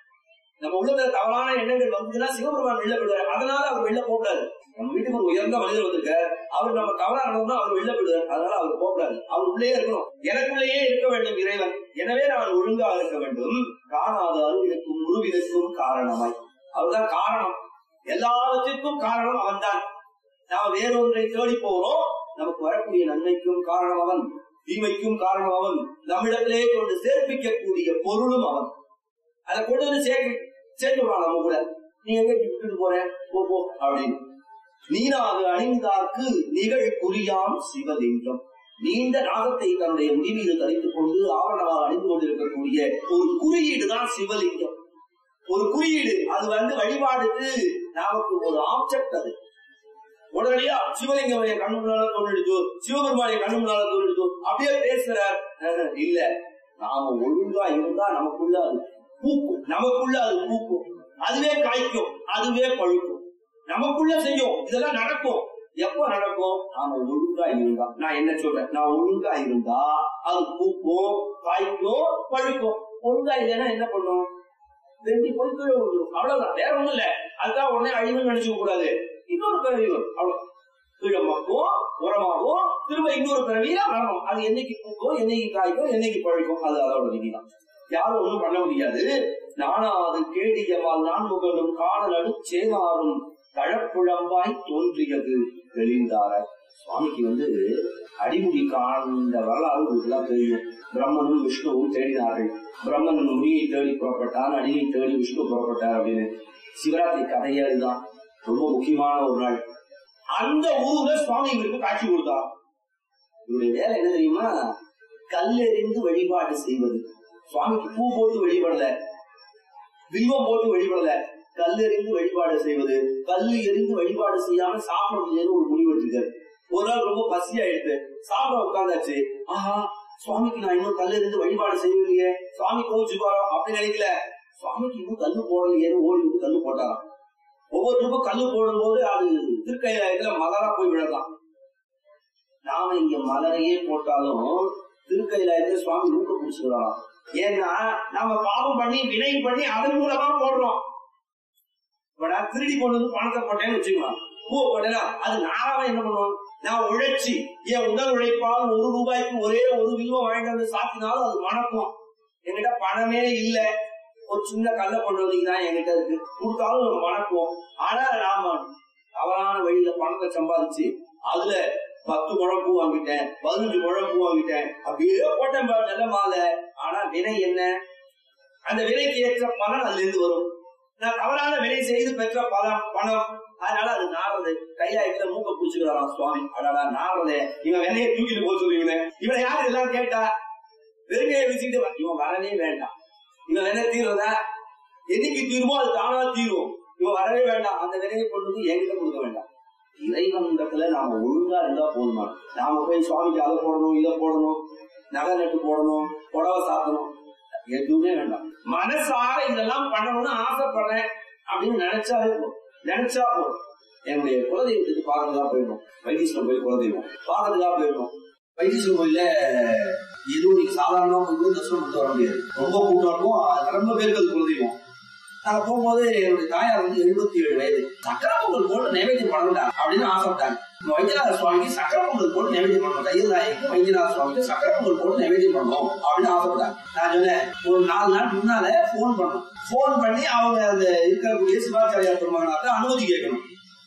[SPEAKER 2] நம்ம உள்ளத்துல தவறான எண்ணங்கள் வந்ததுன்னா சிவபெருமான் வெளில போயிடுவாரு அதனால அவர் வெளில போகக்கூடாது நம்ம வீட்டுக்கு ஒரு உயர்ந்த மனிதர் வந்திருக்கார் அவர் நம்ம தவறா நடந்தா அவர் வெளில போயிடுவார் அதனால அவர் போகக்கூடாது அவர் உள்ளே இருக்கணும் எனக்குள்ளேயே இருக்க வேண்டும் இறைவன் எனவே நான் ஒழுங்கா இருக்க வேண்டும் காணாத அருவினுக்கும் உருவினுக்கும் காரணமாய் அவர்தான் காரணம் எல்லாவற்றிற்கும் காரணம் அவன்தான் நாம் வேறொன்றை தேடி போகிறோம் நமக்கு வரக்கூடிய நன்மைக்கும் காரணம் அவன் தீமைக்கும் காரணம் அவன் நம்மிடத்திலே கொண்டு சேர்ப்பிக்கக்கூடிய பொருளும் அவன் அதை கொண்டு வந்து சேர்க்க சேர்த்து விடலாம் நம்ம கூட நீ எங்க விட்டுட்டு போற போ போ அப்படின்னு நீனாது அணிந்தார்க்கு நிகழ் குறியாம் சிவலிங்கம் நீண்ட நாகத்தை தன்னுடைய முடிவீடு தரித்துக் கொண்டு ஆவரணமாக அணிந்து கொண்டிருக்கக்கூடிய ஒரு குறியீடு தான் சிவலிங்கம் ஒரு குறியீடு அது வந்து வழிபாடுக்கு நமக்கு ஒரு ஆப்ஜெக்ட் அது உடனடியா சிவலிங்கம் என் கண்ணு முன்னால தோன்றிடுச்சோ சிவபெருமானை கண்ணு முன்னால தோன்றிடுச்சோ அப்படியே பேசுறார் அஹ், இல்ல நாம ஒழுங்கா இருந்தா நமக்குள்ள அது பூக்கும் நமக்குள்ள அது பூக்கும் அதுவே காய்க்கும் அதுவே பழுக்கும் நமக்குள்ள செய்யும் இதெல்லாம் நடக்கும் எப்ப நடக்கும் நாம ஒழுங்கா இருந்தா நான் என்ன சொல்றேன் நான் ஒழுங்கா இருந்தா அது பூக்கும் காய்க்கும் பழுக்கும் ஒழுங்கா இல்லைன்னா என்ன பண்ணும் வெட்டி போய் கீழே விழுந்துரும். அவ்வளவுதான் வேற ஒண்ணும் இல்ல அதுதான் உடனே அழிவுன்னு நினைச்சுக்க கூடாது இன்னொரு பிறவி வரும் அவ்வளவு கீழே மக்கும் உரமாகும் திரும்ப இன்னொரு பிறவியா வரணும் அது என்னைக்கு பூக்கும் என்னைக்கு காய்க்கும் என்னைக்கு பழுக்கும் அது அதோட விதிதான் யாரும் ஒண்ணும் பண்ண முடியாது நானாது கேடியவால் நான் முகனும் காணலடு சேனாரும் தழப்புழம்பாய் தோன்றியது வெளிந்தாராய் சுவாமிக்கு வந்து அடிமுடி காண்ட வரலாறு உங்களுக்கு எல்லாம் தெரியும் பிரம்மனும் விஷ்ணுவும் தேடினார்கள் பிரம்மன் முனியை தேடி புறப்பட்டான் அடியை தேடி விஷ்ணு புறப்பட்டார் அப்படின்னு சிவராத்திரி கதையே அதுதான் ரொம்ப முக்கியமான ஒரு நாள் அந்த ஊர்ல சுவாமி இவருக்கு காட்சி கொடுத்தார் இவருடைய வேலை என்ன தெரியுமா கல்லெறிந்து வழிபாடு செய்வது சுவாமிக்கு பூ போட்டு வழிபடல வில்வம் போட்டு வழிபடல கல்லெறிந்து வழிபாடு செய்வது கல்லு எறிந்து வழிபாடு செய்யாம சாப்பிடுறதுன்னு ஒரு முடிவு எடுத்துக்காரு ஒரு நாள் ரொம்ப பசியாயிடுது சாப்பிட உட்கார்ந்தாச்சு ஆஹா சுவாமிக்கு நான் இன்னும் கல்லெறிந்து வழிபாடு செய்யலையே சுவாமி கோவிச்சுப்பாரோ அப்படின்னு நினைக்கல சுவாமிக்கு இன்னும் கல்லு போடலையேன்னு ஓடி வந்து கல்லு போட்டாராம் ஒவ்வொருத்தருக்கும் கல்லு போடும்போது அது திருக்கையில மலரா போய் விழலாம் நாம இங்க மலரையே போட்டாலும் திருக்கையிலாயத்துல சுவாமி ஊக்க பிடிச்சுக்கிறாராம் ஏன்னா நாம பாவம் பண்ணி வினை பண்ணி அதன் மூலமா போடுறோம் இப்ப நான் திருடி கொண்டு வந்து பணத்தை போட்டேன்னு வச்சுக்கலாம் பூவை போட்டேன்னா அது நானாவே என்ன பண்ணுவோம் நான் உழைச்சி என் உடல் உழைப்பால் ஒரு ரூபாய்க்கு ஒரே ஒரு வில்வம் வாங்கிட்டு வந்து சாத்தினாலும் அது மணக்கும் என்கிட்ட பணமே இல்ல ஒரு சின்ன கல்ல கொண்டு வந்தீங்கன்னா என்கிட்ட இருக்கு கொடுத்தாலும் அது மணக்கும் ஆனா நாம தவறான வழியில பணத்தை சம்பாதிச்சு அதுல பத்து முழம் பூ வாங்கிட்டேன் பதினஞ்சு முழம் பூ வாங்கிட்டேன் அப்படியே போட்டேன் பாரு நல்ல மாலை ஆனா வினை என்ன அந்த வினைக்கு ஏற்ற பலன் அதுல இருந்து வரும் நான் தவறான வினை செய்து பெற்ற பலம் பணம் அதனால அது நாரது கைலாயத்துல மூக்க பிடிச்சுக்கிறாராம் சுவாமி அடாடா நாரதே இவன் வினையை தூக்கிட்டு போக சொல்லி இவனை இவனை யாரு எல்லாம் கேட்டா வெறுமையை வச்சுக்கிட்டு வா. இவன் வரவே வேண்டாம் இவன் வினை தீர்றதா என்னைக்கு தீருமோ அது தானா தீரும் இவன் வரவே வேண்டாம் அந்த வினையை கொண்டு வந்து என்கிட்ட கொடுக்க வேண்டாம் இறைவனிடத்துல நாம ஒழுங்கா இருந்தா போதுமா நாம போய் சுவாமிக்கு அதை போடணும் இதை போடணும் நகை நட்டு போடணும் புடவை சாத்தணும் எதுவுமே வேண்டாம் மனசார இதெல்லாம் பண்ணணும்னு ஆசைப்படுறேன் அப்படின்னு நினைச்சாலே போதும் நினைச்சா போதும் என்னுடைய குலதெய்வத்துக்கு பார்க்கறதுக்காக போயிடணும் வைத்தீஸ்வரன் கோயில் குலதெய்வம் பார்க்கறதுக்காக போயிடணும் வைத்தீஸ்வரன் கோயில்ல எதுவும் நீங்க சாதாரணமா போய் தரிசனம் பண்ணிட்டு வர முடியாது ரொம்ப கூட்டம் இருக்கும் அது ரொம்ப பேருக்கு அது குலதெய்வம் நாங்க போகும்போது என்னுடைய தாயார் வந்து எழுபத்தி ஏழு வயது சக்கர பொங்கல் போட்டு நைவேத்தியம் பண்ணலாம் அப்படின்னு ஆசைப்பட்டாங்க நம்ம வைத்தியநாத சுவாமிக்கு சக்கர பொங்கல் போட்டு நைவேத்தியம் பண்ணணும் ஐயனாய்க்கு வைத்தியநாத சுவாமிக்கு சக்கர பொங்கல் போட்டு நைவேத்தியம் பண்ணணும் அப்படின்னு ஆசைப்பட்டாங்க நான் சொன்னேன் ஒரு நாலு நாள் முன்னால போன் பண்ணோம் போன் பண்ணி அவங்க அந்த இருக்கக்கூடிய சிவாச்சாரியார் பெருமகனாத்த அனுமதி கேட்கணும்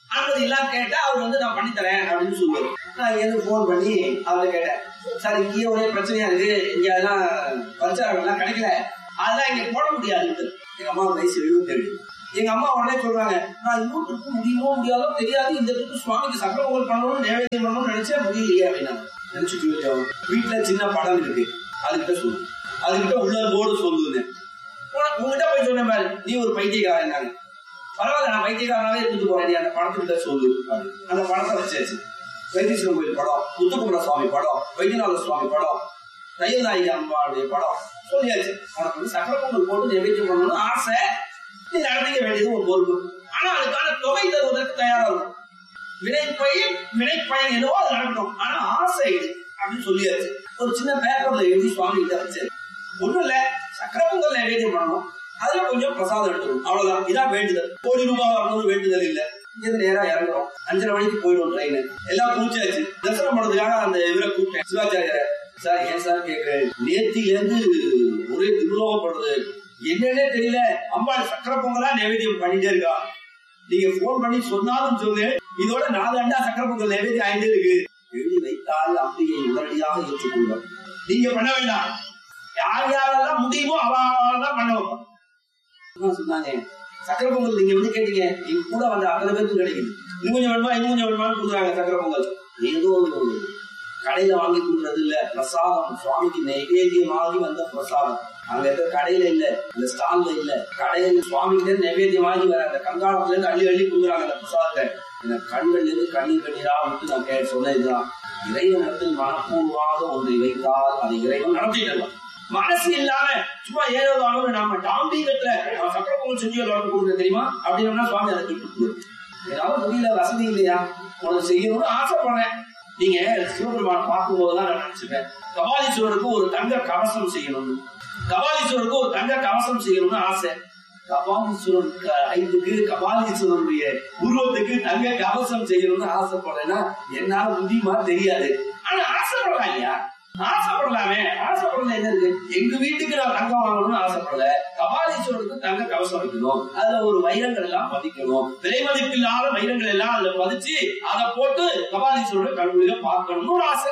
[SPEAKER 2] அனுமதி எல்லாம் கேட்டா அவர் வந்து நான் பண்ணி தரேன் அப்படின்னு சொல்லுவாரு நான் இங்க போன் பண்ணி அவர்கிட்ட கேட்டேன் சார் இங்கேயே ஒரே பிரச்சனையா இருக்கு இங்க எல்லாம் பரிச்சாரம் எல்லாம் கிடைக்கல அதெல்லாம் இங்க போட முடியாது எங்க அம்மா வயசு எழுபத்தி ஏழு எங்க அம்மா உடனே சொல்றாங்க நான் இன்னும் ட்ரிப்பு முடியுமோ முடியாதோ தெரியாது இந்த ட்ரிப்பு சுவாமிக்கு சக்கர பொங்கல் பண்ணணும் நேவேதியம் பண்ணணும்னு நினைச்சேன் முடியலையே அப்படின்னா நினைச்சுட்டு விட்டோம் வீட்டுல சின்ன படம் இருக்கு அதுகிட்ட சொல்லு அதுகிட்ட உள்ள போர்டு சொல்லுங்க உங்ககிட்ட போய் சொன்னேன் பாரு நீ ஒரு பைத்தியக்காரன் பரவாயில்ல நான் பைத்தியக்காரனாவே இருந்துட்டு போறேன் நீ அந்த படத்துக்கிட்ட சொல்லு அப்படின்னு. அந்த படத்தை வச்சாச்சு வைத்தீஸ்வரன் கோயில் படம் முத்துக்குமர சுவாமி படம் வைத்தியநாத சுவாமி படம் தையல்நாயகி அம்பாளுடைய படம் சொல்லியாச்சு உனக்கு வந்து சக்கர பொங்கல் போட்டு நைவேத்தியம் பண்ணணும்னு ஆசை நீ நடத்திக்க வேண்டியது ஒரு பொறுப்பு ஆனா அதுக்கான தொகை தருவதற்கு தயாரா இருக்கும் வினைப்பயன் வினைப்பயன் என்னவோ அது நடக்கணும் ஆனா ஆசை இது அப்படின்னு சொல்லியாச்சு ஒரு சின்ன பேப்பர்ல எழுதி சுவாமி கிட்ட வச்சு ஒண்ணும் இல்ல சக்கர பொங்கல் நைவேத்தியம் பண்ணணும் அதுல கொஞ்சம் பிரசாதம் எடுத்துக்கணும் அவ்வளவுதான் இதான் வேண்டுதல் கோடி ரூபாய் வரணும்னு வேண்டுதல் இல்ல இங்க நேரா இறங்குறோம் அஞ்சரை மணிக்கு போயிடும் ட்ரெயின் எல்லாம் கூச்சாச்சு தரிசனம் பண்ணதுக்காக அந்த இவரை கூப்பிட்டேன் சிவாச்சாரியரை சார் ஏன் சார் கேக்குறேன் நேத்தில இருந்து ஒரே துர்லோகப்படுறது என்னன்னே தெரியல அம்பாள் சக்கர பொங்கலா நைவேத்தியம் பண்ணிட்டே இருக்கா நீங்க போன் பண்ணி சொன்னாலும் சொல்லு இதோட நாலு அண்டா சக்கர பொங்கல் நைவேத்தியம் ஆயிட்டே இருக்கு எழுதி வைத்தால் அம்பிகை உடனடியாக ஏற்றுக்கொள்வார் நீங்க பண்ண வேண்டாம் யார் யாரெல்லாம் முடியுமோ அவ தான் பண்ண வைப்போம் அம்மா சொன்னாங்க சக்கர பொங்கல் நீங்க வந்து கேட்டீங்க எங்க கூட வந்த அத்தனை பேருக்கும் கிடைக்குது இன்னும் கொஞ்சம் வேணுமா இன்னும் கொஞ்சம் வேணுமான்னு கொடுக்குறாங்க சக்கர பொங்கல் ஏதோ ஒரு கடையில வாங்கி கொடுக்கறது இல்ல பிரசாதம் சுவாமிக்கு நைவேத்தியமாகி வந்த பிரசாதம் அங்க இருக்க கடையில இல்ல இந்த ஸ்டால்ல இல்ல கடையில சுவாமிகிட்ட நைவேத்தியமாகி வர அந்த கங்காளத்துல இருந்து அள்ளி அள்ளி கொடுக்குறாங்க அந்த பிரசாதத்தை இந்த கண்கள்ல இருந்து கண்ணீர் கண்ணீரா விட்டு நான் கே சொன்னதுதான் இறைவனிடத்தில் மனப்பூர்வமாக ஒன்றை வைத்தால் அதை இறைவன் நடத்தி தருவான் மனசு இல்லாம சும்மா ஏதோ தானோ நாம டாம்பிகத்துல நான் சக்கர பொங்கல் செஞ்சு எல்லாருக்கும் கொடுக்குறேன் தெரியுமா அப்படின்னா சுவாமி அதை கேட்டு ஏதாவது முடியல வசதி இல்லையா உனக்கு செய்யணும்னு ஆசைப்படுறேன் நீங்க சிவபெருமான் பார்க்கும் போதுதான் நான் நினைச்சுப்பேன் கபாலீஸ்வரருக்கு ஒரு தங்க கவசம் செய்யணும்னு கபாலீஸ்வரருக்கு ஒரு தங்க கவசம் செய்யணும்னு ஆசை கபாலீஸ்வரருக்கு ஐந்துக்கு கபாலீஸ்வரருடைய உருவத்துக்கு தங்க கவசம் செய்யணும்னு ஆசைப்படுறேன்னா என்னால முடியுமா தெரியாது ஆனா ஆசைப்படலாம் இல்லையா ஆசைப்படலாமே ஆசைப்படல என்ன இருக்கு எங்க வீட்டுக்கு நான் தங்கம் வாங்கணும்னு ஆசைப்படல கபாலீஸ்வரருக்கு தங்க கவசம் வைக்கணும் அதுல ஒரு வைரங்கள் எல்லாம் பதிக்கணும் விலை மதிப்பில்லாத வைரங்கள் எல்லாம் அதுல பதிச்சு அதை போட்டு கபாலீஸ்வரரை கண்குளிர பார்க்கணும்னு ஒரு ஆசை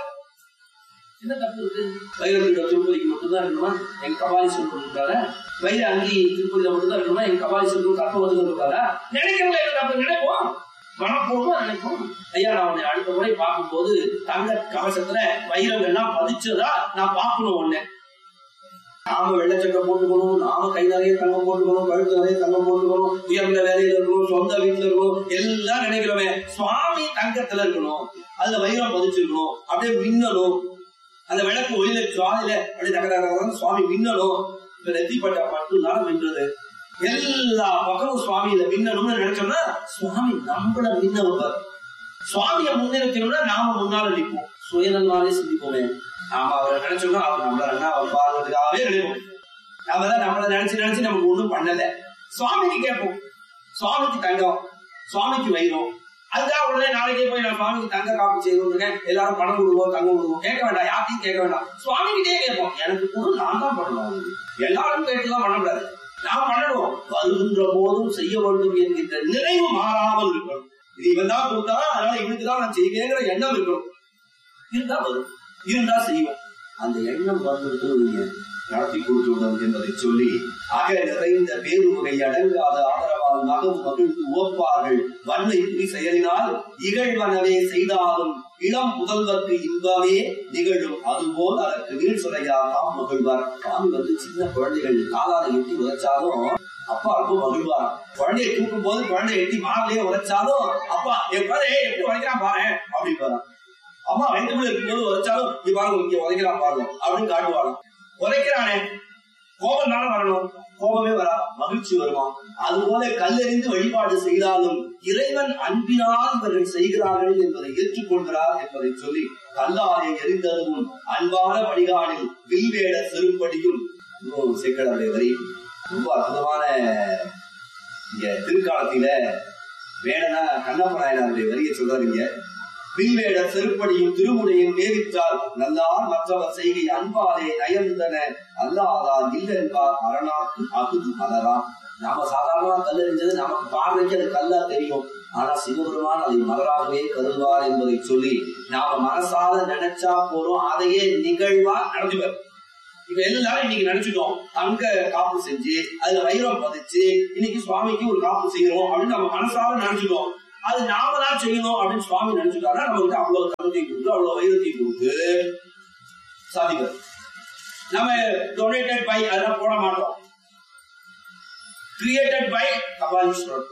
[SPEAKER 2] என்ன தப்பு இருக்கு வைரப்பீட திருப்பதிக்கு மட்டும்தான் இருக்கணுமா எங்க கபாலீஸ்வரர் இருக்காரா வைர அங்கி திருப்பதியில மட்டும்தான் இருக்கணுமா எங்க கபாலீஸ்வரர் கற்பவர்கள் இருக்காரா நினைக்கிறவங்க என்ன தப்பு நினைப்போம் மனப்பூர்வமா நினைப்போம் ஐயா நான் உன்னை அடுத்த முறை பார்க்கும்போது தங்க கவசத்துல வைரங்கள்லாம் பதிச்சதா நான் பார்க்கணும் உன்னை நாம வெள்ளச்சட்டை போட்டுக்கணும் நாம கை நிறைய தங்கம் போட்டுக்கணும் கழுத்து நிறைய தங்கம் போட்டுக்கணும் உயர்ந்த வேலையில இருக்கணும் சொந்த வீட்டுல இருக்கணும் எல்லாம் நினைக்கிறோமே சுவாமி தங்கத்துல இருக்கணும் அதுல வைரம் பதிச்சிருக்கணும் அப்படியே மின்னணும் அந்த விளக்கு ஒளியில சுவாமியில அப்படியே தக தக தகன்னு சுவாமி மின்னணும் இப்ப நெத்திப்பட்டா மட்டும்தான் மின்றது எல்லா பக்கமும் சுவாமியில மின்னணும்னு நினைச்சோம்னா சுவாமி நம்மள மின்ன வைப்பார் சுவாமியை முன்னிறுத்தணும்னா நாம முன்னால நிற்போம் சுயநலமாலே சிந்திப்போமே நாம அவரை நினைச்சோம்னா அவர் நம்மள அண்ணா அவர் பார்வதுக்காகவே நினைப்போம் நாம தான் நம்மள நினைச்சு நினைச்சு நமக்கு ஒண்ணும் பண்ணல சுவாமிக்கு கேட்போம் சுவாமிக்கு தங்கம் சுவாமிக்கு வைரம் அதுக்காக உடனே நாளைக்கே போய் நான் சுவாமிக்கு தங்க காப்பு செய்யணும் இருக்கேன் எல்லாரும் பணம் கொடுவோம் தங்கம் கொடுவோம் கேட்க வேண்டாம் யார்த்தையும் கேட்க வேண்டாம் சுவாமிகிட்டே கேட்போம் எனக்கு கூட நான் தான் பண்ணணும் எல்லாரும் கேட்டுலாம் பண்ணக்கூடாது நான் பண்ணணும் வருகின்ற போதும் செய்ய வேண்டும் என்கின்ற நிறைவு மாறாமல் இருக்கணும் இது இவன் தான் கொடுத்தா அதனால இவனுக்கு தான் நான் செய்வேங்கிற எண்ணம் இருக்கணும் இருந்தா வரும் இருந்தா செய்வோம் அந்த எண்ணம் வந்துட்டு நீங்க நடத்தி கொடுத்து விடும் என்பதை சொல்லி அக நிறைந்த பேருமுகை அடங்காத ஆதரவால் மகம் மகிழ்ந்து ஓப்பார்கள் வன்மை புரி செயலினால் இகழ்வனவே செய்தாலும் இளம் முதல்வர்க்கு இன்பமே நிகழும் அதுபோல் அதற்கு வீழ் சுரையா தாம் மகிழ்வார் தாம் வந்து சின்ன குழந்தைகள் காலால எட்டி உதைச்சாலும் அப்பா ரொம்ப மகிழ்வார் குழந்தையை தூக்கும் போது குழந்தைய எட்டி மார்லயே உதைச்சாலும் அப்பா என் குழந்தைய எப்படி உதைக்கிறான் பாரு அப்படின்னு அம்மா வயிற்றுக்குள்ள இருக்கும்போது உதைச்சாலும் நீ பாருங்க இங்க உதைக்கிறான் பாருங்க அப்படின்னு காட்டுவாங்க உதைக்கிறானே கோபம் தானே வரணும் கோபமே வரா மகிழ்ச்சி வருமா அதுபோல கல்லெறிந்து வழிபாடு செய்தாலும் இறைவன் அன்பினால் இவர்கள் செய்கிறார்கள் என்பதை ஏற்றுக்கொள்கிறார் என்பதை சொல்லி கல்லாரை எரிந்ததும் அன்பான வழிகாடில் வில்வேட செருப்படியும் சேக்கடருடைய வரி ரொம்ப அற்புதமான இங்க திருக்காலத்தில வேடனா கண்ணப்ப நாயனாருடைய வரியை சொல்றாருங்க வில்வேட செருப்படியும் திருமுனையும் நேரித்தால் நல்லார் மற்றவர் செய்கை அன்பாலே நயந்தன அல்லாதார் இல்லென்பார் அரணாக்கு அகுது மலரா நாம சாதாரணமா கல் எறிஞ்சது நமக்கு பார்வைக்கு அது கல்லா தெரியும் ஆனா சிவபெருமான் அதை மலராகவே கருதுவார் என்பதை சொல்லி நாம மனசால நினைச்சா போறோம் அதையே நிகழ்வா நடந்துவார் இப்ப எல்லாரும் இன்னைக்கு நினைச்சிட்டோம் தங்க காப்பு செஞ்சு அதுல வைரம் பதிச்சு இன்னைக்கு சுவாமிக்கு ஒரு காப்பு செய்யணும் அப்படின்னு நம்ம மனசால நினைச்சிட்டோம் அது நாம தான் செய்யணும் அப்படின்னு சுவாமி நினைச்சுட்டாரா நம்ம கிட்ட அவ்வளவு தங்கத்தையும் கொடுத்து அவ்வளவு வைரத்தையும் கொடுத்து சாதிப்பார் நம்ம டொனேட்டட் பை அதெல்லாம் போட மாட்டோம் created by Kapaleeswarar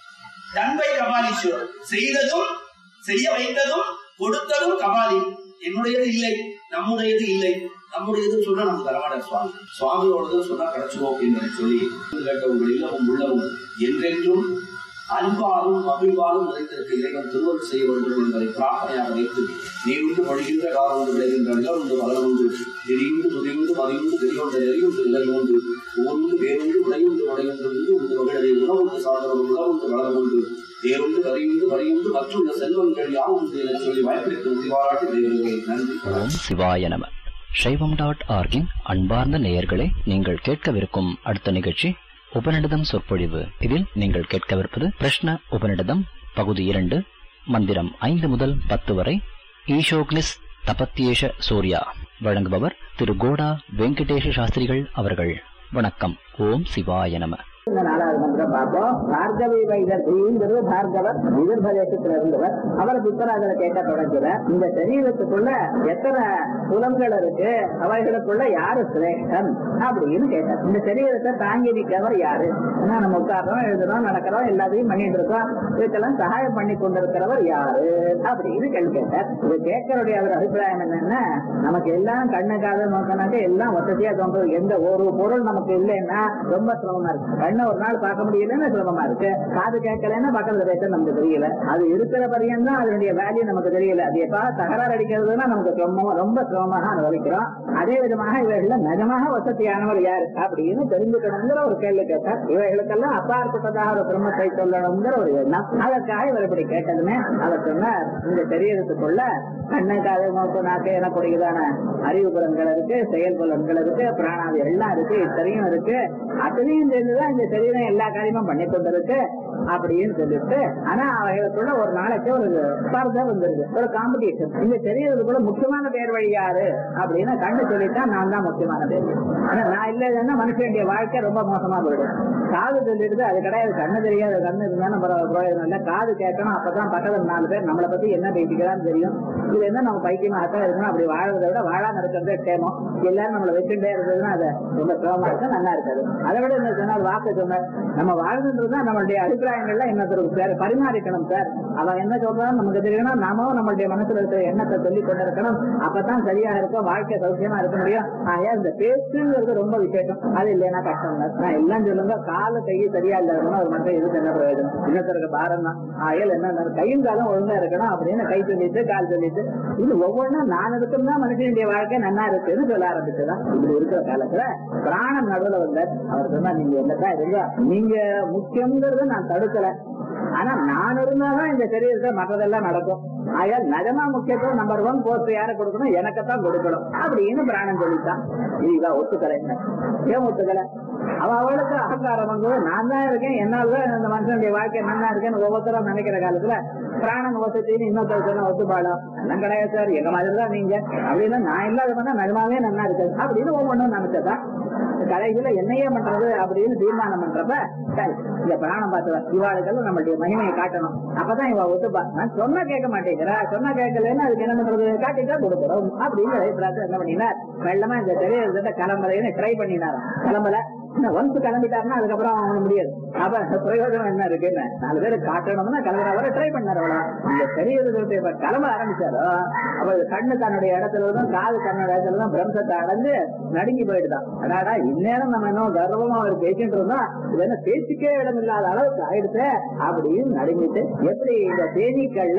[SPEAKER 2] done by Kapaleeswarar செய்ததும் செய்ய வைத்ததும் கொடுத்ததும் கபாலி என்னுடையது இல்லை நம்முடையது இல்லை நம்முடையது சொன்னா நம்ம தரமாட்டார் சுவாமி சுவாமியோடது சொன்னா கிடைச்சிடும் என்று சொல்லி கேட்ட உங்கள் இல்லமும் உள்ளமும் என்றென்றும் அன்பாலும் மகிழ்வாலும் நிறைந்திருக்க இறைவன் திருவருள் செய்ய வேண்டும் என்பதை பிரார்த்தனையாக வைத்து நீருண்டு மொழிகின்ற காலம் ஒன்று விளைகின்ற நிலம் உண்டு மலர் உண்டு நெறியுண்டு துதியுண்டு மதியுண்டு பெரியோண்டு நெறியுண்டு நிலை உண்டு ஊருண்டு வேறுண்டு உடையுண்டு உடையுண்டு உண்டு உண்டு மகிழரை உணவுண்டு சாதனம் உணவுண்டு வளரம் உண்டு வேறுண்டு கரையுண்டு வரையுண்டு மற்றுள்ள செல்வங்கள் யாவும் உண்டு என சொல்லி வாய்ப்பிற்கு உறுதி பாராட்டி தேவர்களே நன்றி
[SPEAKER 3] ஓம் சிவாய நம சைவம் டாட் ஆர்கின் அன்பார்ந்த நேயர்களே நீங்கள் கேட்கவிருக்கும் அடுத்த நிகழ்ச்சி உபநிடதம் சொற்பொழிவு இதில் நீங்கள் கேட்கவிருப்பது பிரஷ்ன உபநிடதம் பகுதி இரண்டு மந்திரம் ஐந்து முதல் பத்து வரை ஈஷோக்னிஸ் தபத்யேஷ சூர்யா வழங்குபவர் திரு கோடா வெங்கடேஷ சாஸ்திரிகள் அவர்கள் வணக்கம் ஓம் சிவாய நம
[SPEAKER 4] இந்த நாலாவது மந்திரம் பார்ப்போம் பார்கவி வைதர் தீங்கிறது பார்கவர் விதர்ப தேசத்துல இருந்தவர் அவர் புத்தராஜரை கேட்க தொடங்குகிறார் இந்த சரீரத்துக்குள்ள எத்தனை புலங்கள் இருக்கு அவைகளுக்குள்ள யாரு சிரேஷ்டன் அப்படின்னு கேட்டார் இந்த சரீரத்தை தாங்கி நிற்கிறவர் யாரு ஏன்னா நம்ம உட்கார்றோம் எழுதுறோம் நடக்கிறோம் எல்லாத்தையும் பண்ணிட்டு இருக்கோம் இதுக்கெல்லாம் சகாயம் பண்ணி கொண்டிருக்கிறவர் யாரு அப்படின்னு கேள்வி கேட்டார் இது கேட்கறடைய அவர் அபிப்பிராயம் என்னன்னா நமக்கு எல்லாம் கண்ணு காது நோக்கினாக்க எல்லாம் வசதியா தோன்றது எந்த ஒரு பொருள் நமக்கு இல்லைன்னா ரொம்ப சிரமமா இருக்கு கண்ணை ஒரு நாள் பார்க்க முடியலன்னா சிரமமா இருக்கு காது கேட்கலன்னா பக்கத்துல பேச நமக்கு தெரியல அது இருக்கிற பரியன் தான் அதனுடைய வேல்யூ நமக்கு தெரியல அது எப்ப தகராறு அடிக்கிறதுனா நமக்கு ரொம்ப ரொம்ப சிரமமாக அனுபவிக்கிறோம் அதே விதமாக இவைகள்ல நிஜமாக வசதியானவர் யாரு அப்படின்னு தெரிஞ்சுக்கணுங்கிற ஒரு கேள்வி கேட்டார் இவைகளுக்கெல்லாம் அப்பாற்பட்டதாக ஒரு பிரம்மத்தை சொல்லணுங்கிற ஒரு எண்ணம் அதற்காக இவர் இப்படி கேட்டதுமே அவர் சொன்னார் இந்த சரீரத்துக்குள்ள கண்ணு காது மூக்கு நாக்கு எனக்கூடியதான அறிவு புலன்கள் இருக்கு செயல் புலன்கள் இருக்கு பிராணாதி எல்லாம் இருக்கு இத்தனையும் இருக்கு அத்தனையும் சேர்ந்துதான் இந்த சரீரம் எல்லா காரியமும் பண்ணி கொண்டிருக்கு அப்படின்னு சொல்லிட்டு ஆனா அவைகளுக்குள்ள ஒரு நாளைக்கு ஒரு ஸ்பர்தா வந்துருது ஒரு காம்படிஷன் இந்த சரீரத்துக்குள்ள முக்கியமான பேர் வழி யாரு அப்படின்னு கண்ணு சொல்லிட்டா நான் தான் முக்கியமான பேர் வழி. ஆனா நான் இல்லைன்னா மனுஷனுடைய வாழ்க்கை ரொம்ப மோசமா போயிடும் காது சொல்லிடுது அது கிடையாது கண்ணு தெரியாது கண்ணு இருந்தாலும் பரவ- பிரயோஜனம் இல்லை காது கேட்கணும் அப்பதான் பக்கத்துல நாலு பேர் நம்மளை பத்தி என்ன பேசிக்கிறான்னு தெரியும் இது என்ன நம்ம பைத்தியமாகத்தான் இருக்கணும் அப்படி வாழறதை விட வாழாம இருக்கிறதே க்ஷேமம் எல்லாரும் நம்மளை வச்சுட்டே இருந்ததுன்னா அது ரொம்ப சிரமமா இருக்கும் நல்லா இருக்காது அதை விட என்ன சொன்னால் வாக்கு சொன்னார் நம்ம வாழ்ந்துன்றதுதான் நம்மளுடைய அபிப்பிராயங்கள்ல இன்னொருத்தருக்கு சார் பரிமாறிக்கணும் சார் அவன் என்ன சொல்றான்னு நமக்கு தெரியணும் நாமும் நம்மளுடைய மனசுல இருக்கிற எண்ணத்தை சொல்லி கொண்டிருக்கணும் அப்பதான் சரியா இருக்கும் வாழ்க்கை சௌக்கியமா இருக்க முடியும் ஆயா இந்த பேச்சுங்கிறது ரொம்ப விசேஷம் அது இல்லைன்னா கஷ்டம் தான் நான் எல்லாம் சொல்லுங்க கால கை சரியா இல்லாதவங்க ஒரு மட்டும் எதுக்கு என்ன பிரயோஜனம் இன்னொருத்தருக்கு பாரம் தான் ஆயல் என்ன கையும் காலம் ஒழுங்கா இருக்கணும் அப்படின்னு கை சொல்லிட்டு கால் சொல்லிட்டு இது ஒவ்வொன்றும் நான் இருக்கும் தான் மனுஷனுடைய வாழ்க்கை நன்னா இருக்குன்னு சொல்ல ஆரம்பிச்சுதான் இப்படி இருக்கிற காலத்துல பிராணம் நடுவுல வந்தார் அவர் சொன்னா நீங்க என்னதான் இருங்க நீங்க முக்கியங்கிறத நான் தடுக்கல ஆனா நான் இருந்தாதான் இந்த சரீரத்தை மற்றதெல்லாம் நடக்கும் ஆயால் நிஜமா முக்கியத்துவம் நம்பர் ஒன் போஸ்ட் யாரை கொடுக்கணும் எனக்குத்தான் கொடுக்கணும் அப்படின்னு பிராணம் சொல்லிட்டான் இது இவ ஒத்துக்கலை ஏன் ஒத்துக்கலை அவ அவளுக்கு அகங்காரம் வந்து நான் தான் இருக்கேன் என்னாலதான் இந்த மனுஷனுடைய வாழ்க்கை நல்லா இருக்கேன்னு ஒவ்வொருத்தரும் நினைக்கிற காலத்துல பிராணன் வசத்தின்னு இன்னொருத்தர் சொன்ன ஒத்துப்பாடும் எல்லாம் கிடையாது சார் எங்க மாதிரி தான் நீங்க அப்படின்னு நான் இல்லாத பண்ணா நிஜமாவே நல்லா இருக்காது அப்படின்னு ஒவ்வொன்றும் நினைச்சதா கடைசியில என்னையே பண்றது அப்படின்னு தீர்மானம் பண்றப்ப சரி இந்த பிராணம் பார்த்தவ இவாளுக்கெல்லாம் நம்மளுடைய மகிமையை காட்டணும் அப்பதான் இவ ஒத்துப்பா நான் சொன்னா கேட்க மாட்டேங்கிறா சொன்னா கேட்கலன்னு அதுக்கு என்ன பண்றது காட்டிட்டா கொடுக்குறோம் அப்படின்னு அபிப்பிராயத்தை என்ன பண்ணினார் வெள்ளமா இந்த தெரியறத கிளம்புறேன்னு ட்ரை பண்ணினாராம் கிளம்பல ஒன்ஸ் கிளம்பிட்டாருன்னா அதுக்கப்புறம் அவனுக்கு முடியாது அப்ப பிரயோஜனம் என்ன இருக்குன்னு நாலு பேர் காட்டணும்னா கிளம்புற வரை ட்ரை பண்ணாரு அவ்வளவு இந்த சரீரத்தை இப்ப கிளம்ப ஆரம்பிச்சாரோ அப்ப கண்ணு தன்னுடைய இடத்துல இருந்தும் காது தன்னுடைய இடத்துல இருந்தும் பிரம்சத்தை அடைஞ்சு நடுங்கி போயிடுதான் அடாடா இந்நேரம் நம்ம இன்னும் கர்வமா ஒரு பேசிட்டு இருந்தோம் இது என்ன பேச்சுக்கே இடம் இல்லாத அளவுக்கு ஆயிடுச்சு அப்படின்னு நடுங்கிட்டு எப்படி இந்த தேனீக்கள்லாம்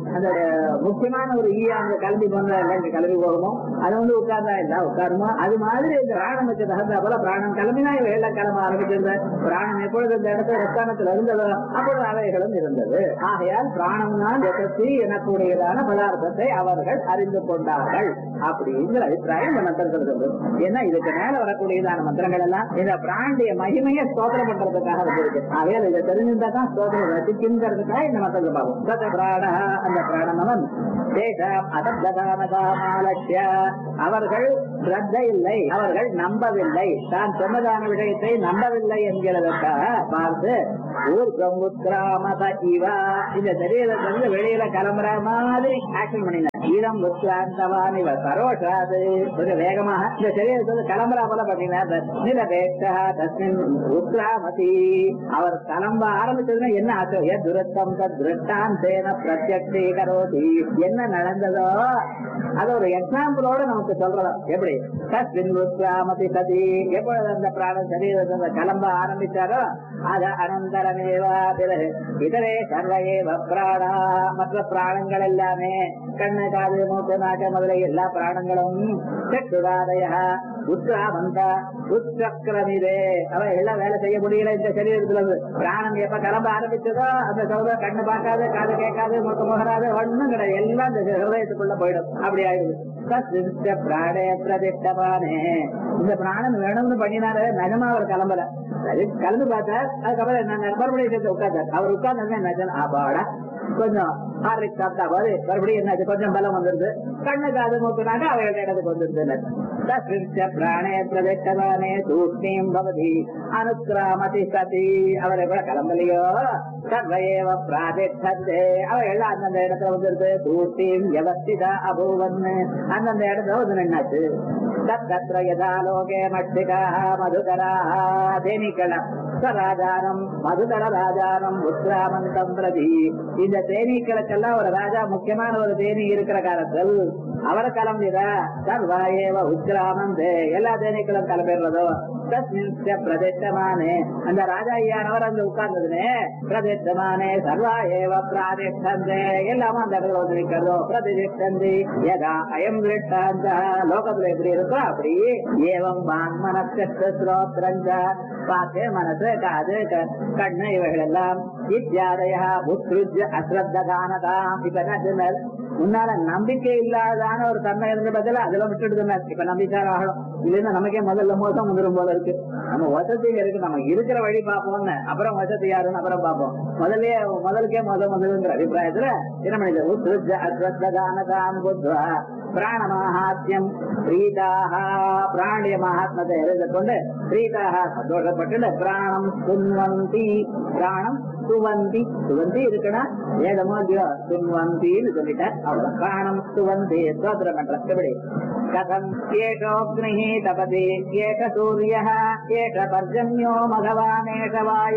[SPEAKER 4] அந்த முக்கியமான ஒரு ஈயா அந்த கிளம்பி போன எங்க கிளம்பி போகுமோ அது வந்து உட்கார்ந்தா இல்ல உட்காருமோ அது மாதிரி இந்த பிராணனுக்கு தகுந்த போல பிராணம் கிளம்பினா இவ எல்லாம் கிளம்ப ஆரம்பிச்சிருந்த பிராணம் எப்பொழுது இந்த இடத்துல ரஸ்தானத்தில் இருந்ததோ அப்பொழுது அவைகளும் இருந்தது ஆகையால் பிராணம் தான் எசத்தி எனக்கூடியதான பதார்த்தத்தை அவர்கள் அறிந்து கொண்டார்கள் அப்படிங்கிற அபிப்பிராயம் இந்த மந்திரத்தில் சொல்றது ஏன்னா இதுக்கு மேல வரக்கூடியதான மந்திரங்கள் எல்லாம் இந்த பிராண்டிய மகிமையை ஸ்தோத்திரம் பண்றதுக்காக வந்திருக்கு ஆகையால் இதை தெரிஞ்சிருந்தா தான் ஸ்தோத்திரம் ரசிக்கின்றதுக்காக இந்த மந்திரத்தை பார்ப்போம் சத பிராண அந்த பிராணமவன் தேசாம் அதப்ததானதாமாலட்சிய அவர்கள் ஸ்ரத்த இல்லை அவர்கள் நம்பவில்லை தான் சொன்னதான விஷயத்தை நம்பவில்லை என்கிறதற்காக பார்த்து ஊர்கம் உத்கிராமத இவா இந்த சரீரத்திலிருந்து வெளியில கிளம்புற மாதிரி ஆக்ஷன் பண்ணினார் ஈரம் உத்கிராந்தவான் இவ சரோஷாது கொஞ்சம் வேகமாக இந்த சரீரத்திலிருந்து கிளம்புறா போல பண்ணினார் நிலபேட்சா தஸ்மின் உத்கிராமதி அவர் கிளம்ப ஆரம்பிச்சதுன்னா என்ன ஆச்சோ எத் துரத்தம் தத் திருஷ்டாந்தேன பிரத்யக்ஷீகரோதி என்ன நடந்ததோ அது ஒரு எக்ஸாம்பிளோட நமக்கு சொல்றதா எப்படி தஸ்மின் உத்கிராமதி சதி எப்பொழுது அந்த பிராண சரீரத்தை கிளம்ப ஆரம்பிச்சாரோ அது அனந்தரமேவா பிறகு இதரே சர்வையேவ பிராணா மற்ற பிராணங்கள் எல்லாமே கண்ணு காது மூக்கு நாக்கு முதலை எல்லா பிராணங்களும் சட்டுராதய உத்ராமந்த உச்சக்கரமிதே அவ எல்லாம் வேலை செய்ய முடியல இந்த சரீரத்துல இருந்து. பிராணம் எப்ப கிளம்ப ஆரம்பிச்சதோ அந்த சௌத கண்ணு பார்க்காது காது கேட்காது மூக்கு முகராது ஒண்ணும் கிடையாது எல்லாம் இந்த ஹிருதயத்துக்குள்ள போயிடும் அப்படி ஆயிடுது தஸ்மிச்ச பிராணே பிரதிஷ்டபானே இந்த பிராணன் வேணும்னு பண்ணினாரு நிஜமா அவர் கிளம்பல சரி கிளம்பி பார்த்தார் அதுக்கப்புறம் என்ன மறுபடியும் சேர்ந்து உட்கார்ந்தார் அவர் உட்கார்ந்தா என்ன ஆபாடா கொஞ்சம் ஹார்லிக் சாப்பிட்டா போது மறுபடியும் என்னாச்சு கொஞ்சம் பலம் வந்துருது கண்ணு காது மூக்குனாக்க அவர்கள் இடத்துக்கு வந்துருது தஸ்மிச்ச பிராணே பிரதிஷ்டபானே தூஷ்ணீம் பவதி அனுக்கிராமதி சதி அவரை கூட கிளம்பலையோ சர்வயேவ பிராதிஷ்டே அவ எல்லாம் அந்தந்த இடத்துல வந்துருது தூஷ்ணீம் வியவஸ்திதா அபூவன் அந்தந்த இடத்துல வந்து நின்னாச்சு தத்திர யதா லோகே மட்சிகாः மதுகராः தேனீக்களம் ராஜானம் மதுகர ராஜானம் உத்ராமந்தம் பிரதி இந்த தேனீக்களுக்கெல்லாம் ஒரு ராஜா முக்கியமான ஒரு தேனி இருக்கிற காலத்தில் அவரை கிளம்பிதா சர்வாயேவ உத்ராமந்தே எல்லா தேனீக்களும் கிளம்பிடுறதோ தஸ்மின்ஸ்ய பிரதிஷ்டமானே அந்த ராஜா ஐயானவர் அங்க உட்கார்ந்ததுனே பிரதிஷ்டமானே சர்வாயேவ பிராதிஷ்டந்தே எல்லாமும் அந்த இடத்துல வந்து நிற்கிறதோ பிரதிஷ்டந்தி யதா அயம் திருஷ்டாந்த லோகத்துல எப்படி இருக்கோ அப்படி ஏவம் வான் மனசு ஸ்ரோத்ரஞ்ச பார்த்து மனசு காது க- கண்ணு இவைகள் எல்லாம் இத்தியாதயா உத்ருஜ அஸ்ரத்தானதாம் இப்ப என்ன சொன்னார் முன்னால நம்பிக்கை இல்லாதான ஒரு தன்மை இருந்த பதில அதுல விட்டுட்டு சொன்னார் இப்ப நம்பிக்கையார் ஆகணும் இல்லைன்னா நமக்கே முதல்ல மோசம் வந்துடும் போல இருக்கு நம்ம வசதி இருக்கு நம்ம இருக்கிற வழி பார்ப்போம்னு அப்புறம் வசதி யாருன்னு அப்புறம் பார்ப்போம் முதல்லயே முதலுக்கே முதல் முதலுங்கிற அபிப்பிராயத்துல என்ன பண்ணிது உத்ருஜ அஸ்ரத்தானதாம் புத்வா பிராண மகாத்யம் பிரீதாக பிராணிய மகாத்மத்தை எழுத கொண்டு பிரீதாக சந்தோஷப்பட்டு பிராணம் சுன்வந்தி பிராணம் சுவந்தி சுவந்தி இருக்குன்னா வேதமோ இல்லையோ சுன்வந்தின்னு சொல்லிட்டார் அவ்வளவு பிராணம் சுவந்தி ஸ்தோத்திரம் பண்ற எப்படி கதம் ஏஷோக்னிः தபதி ஏஷ சூரியः ஏஷ பர்ஜன்யோ மகவானேஷ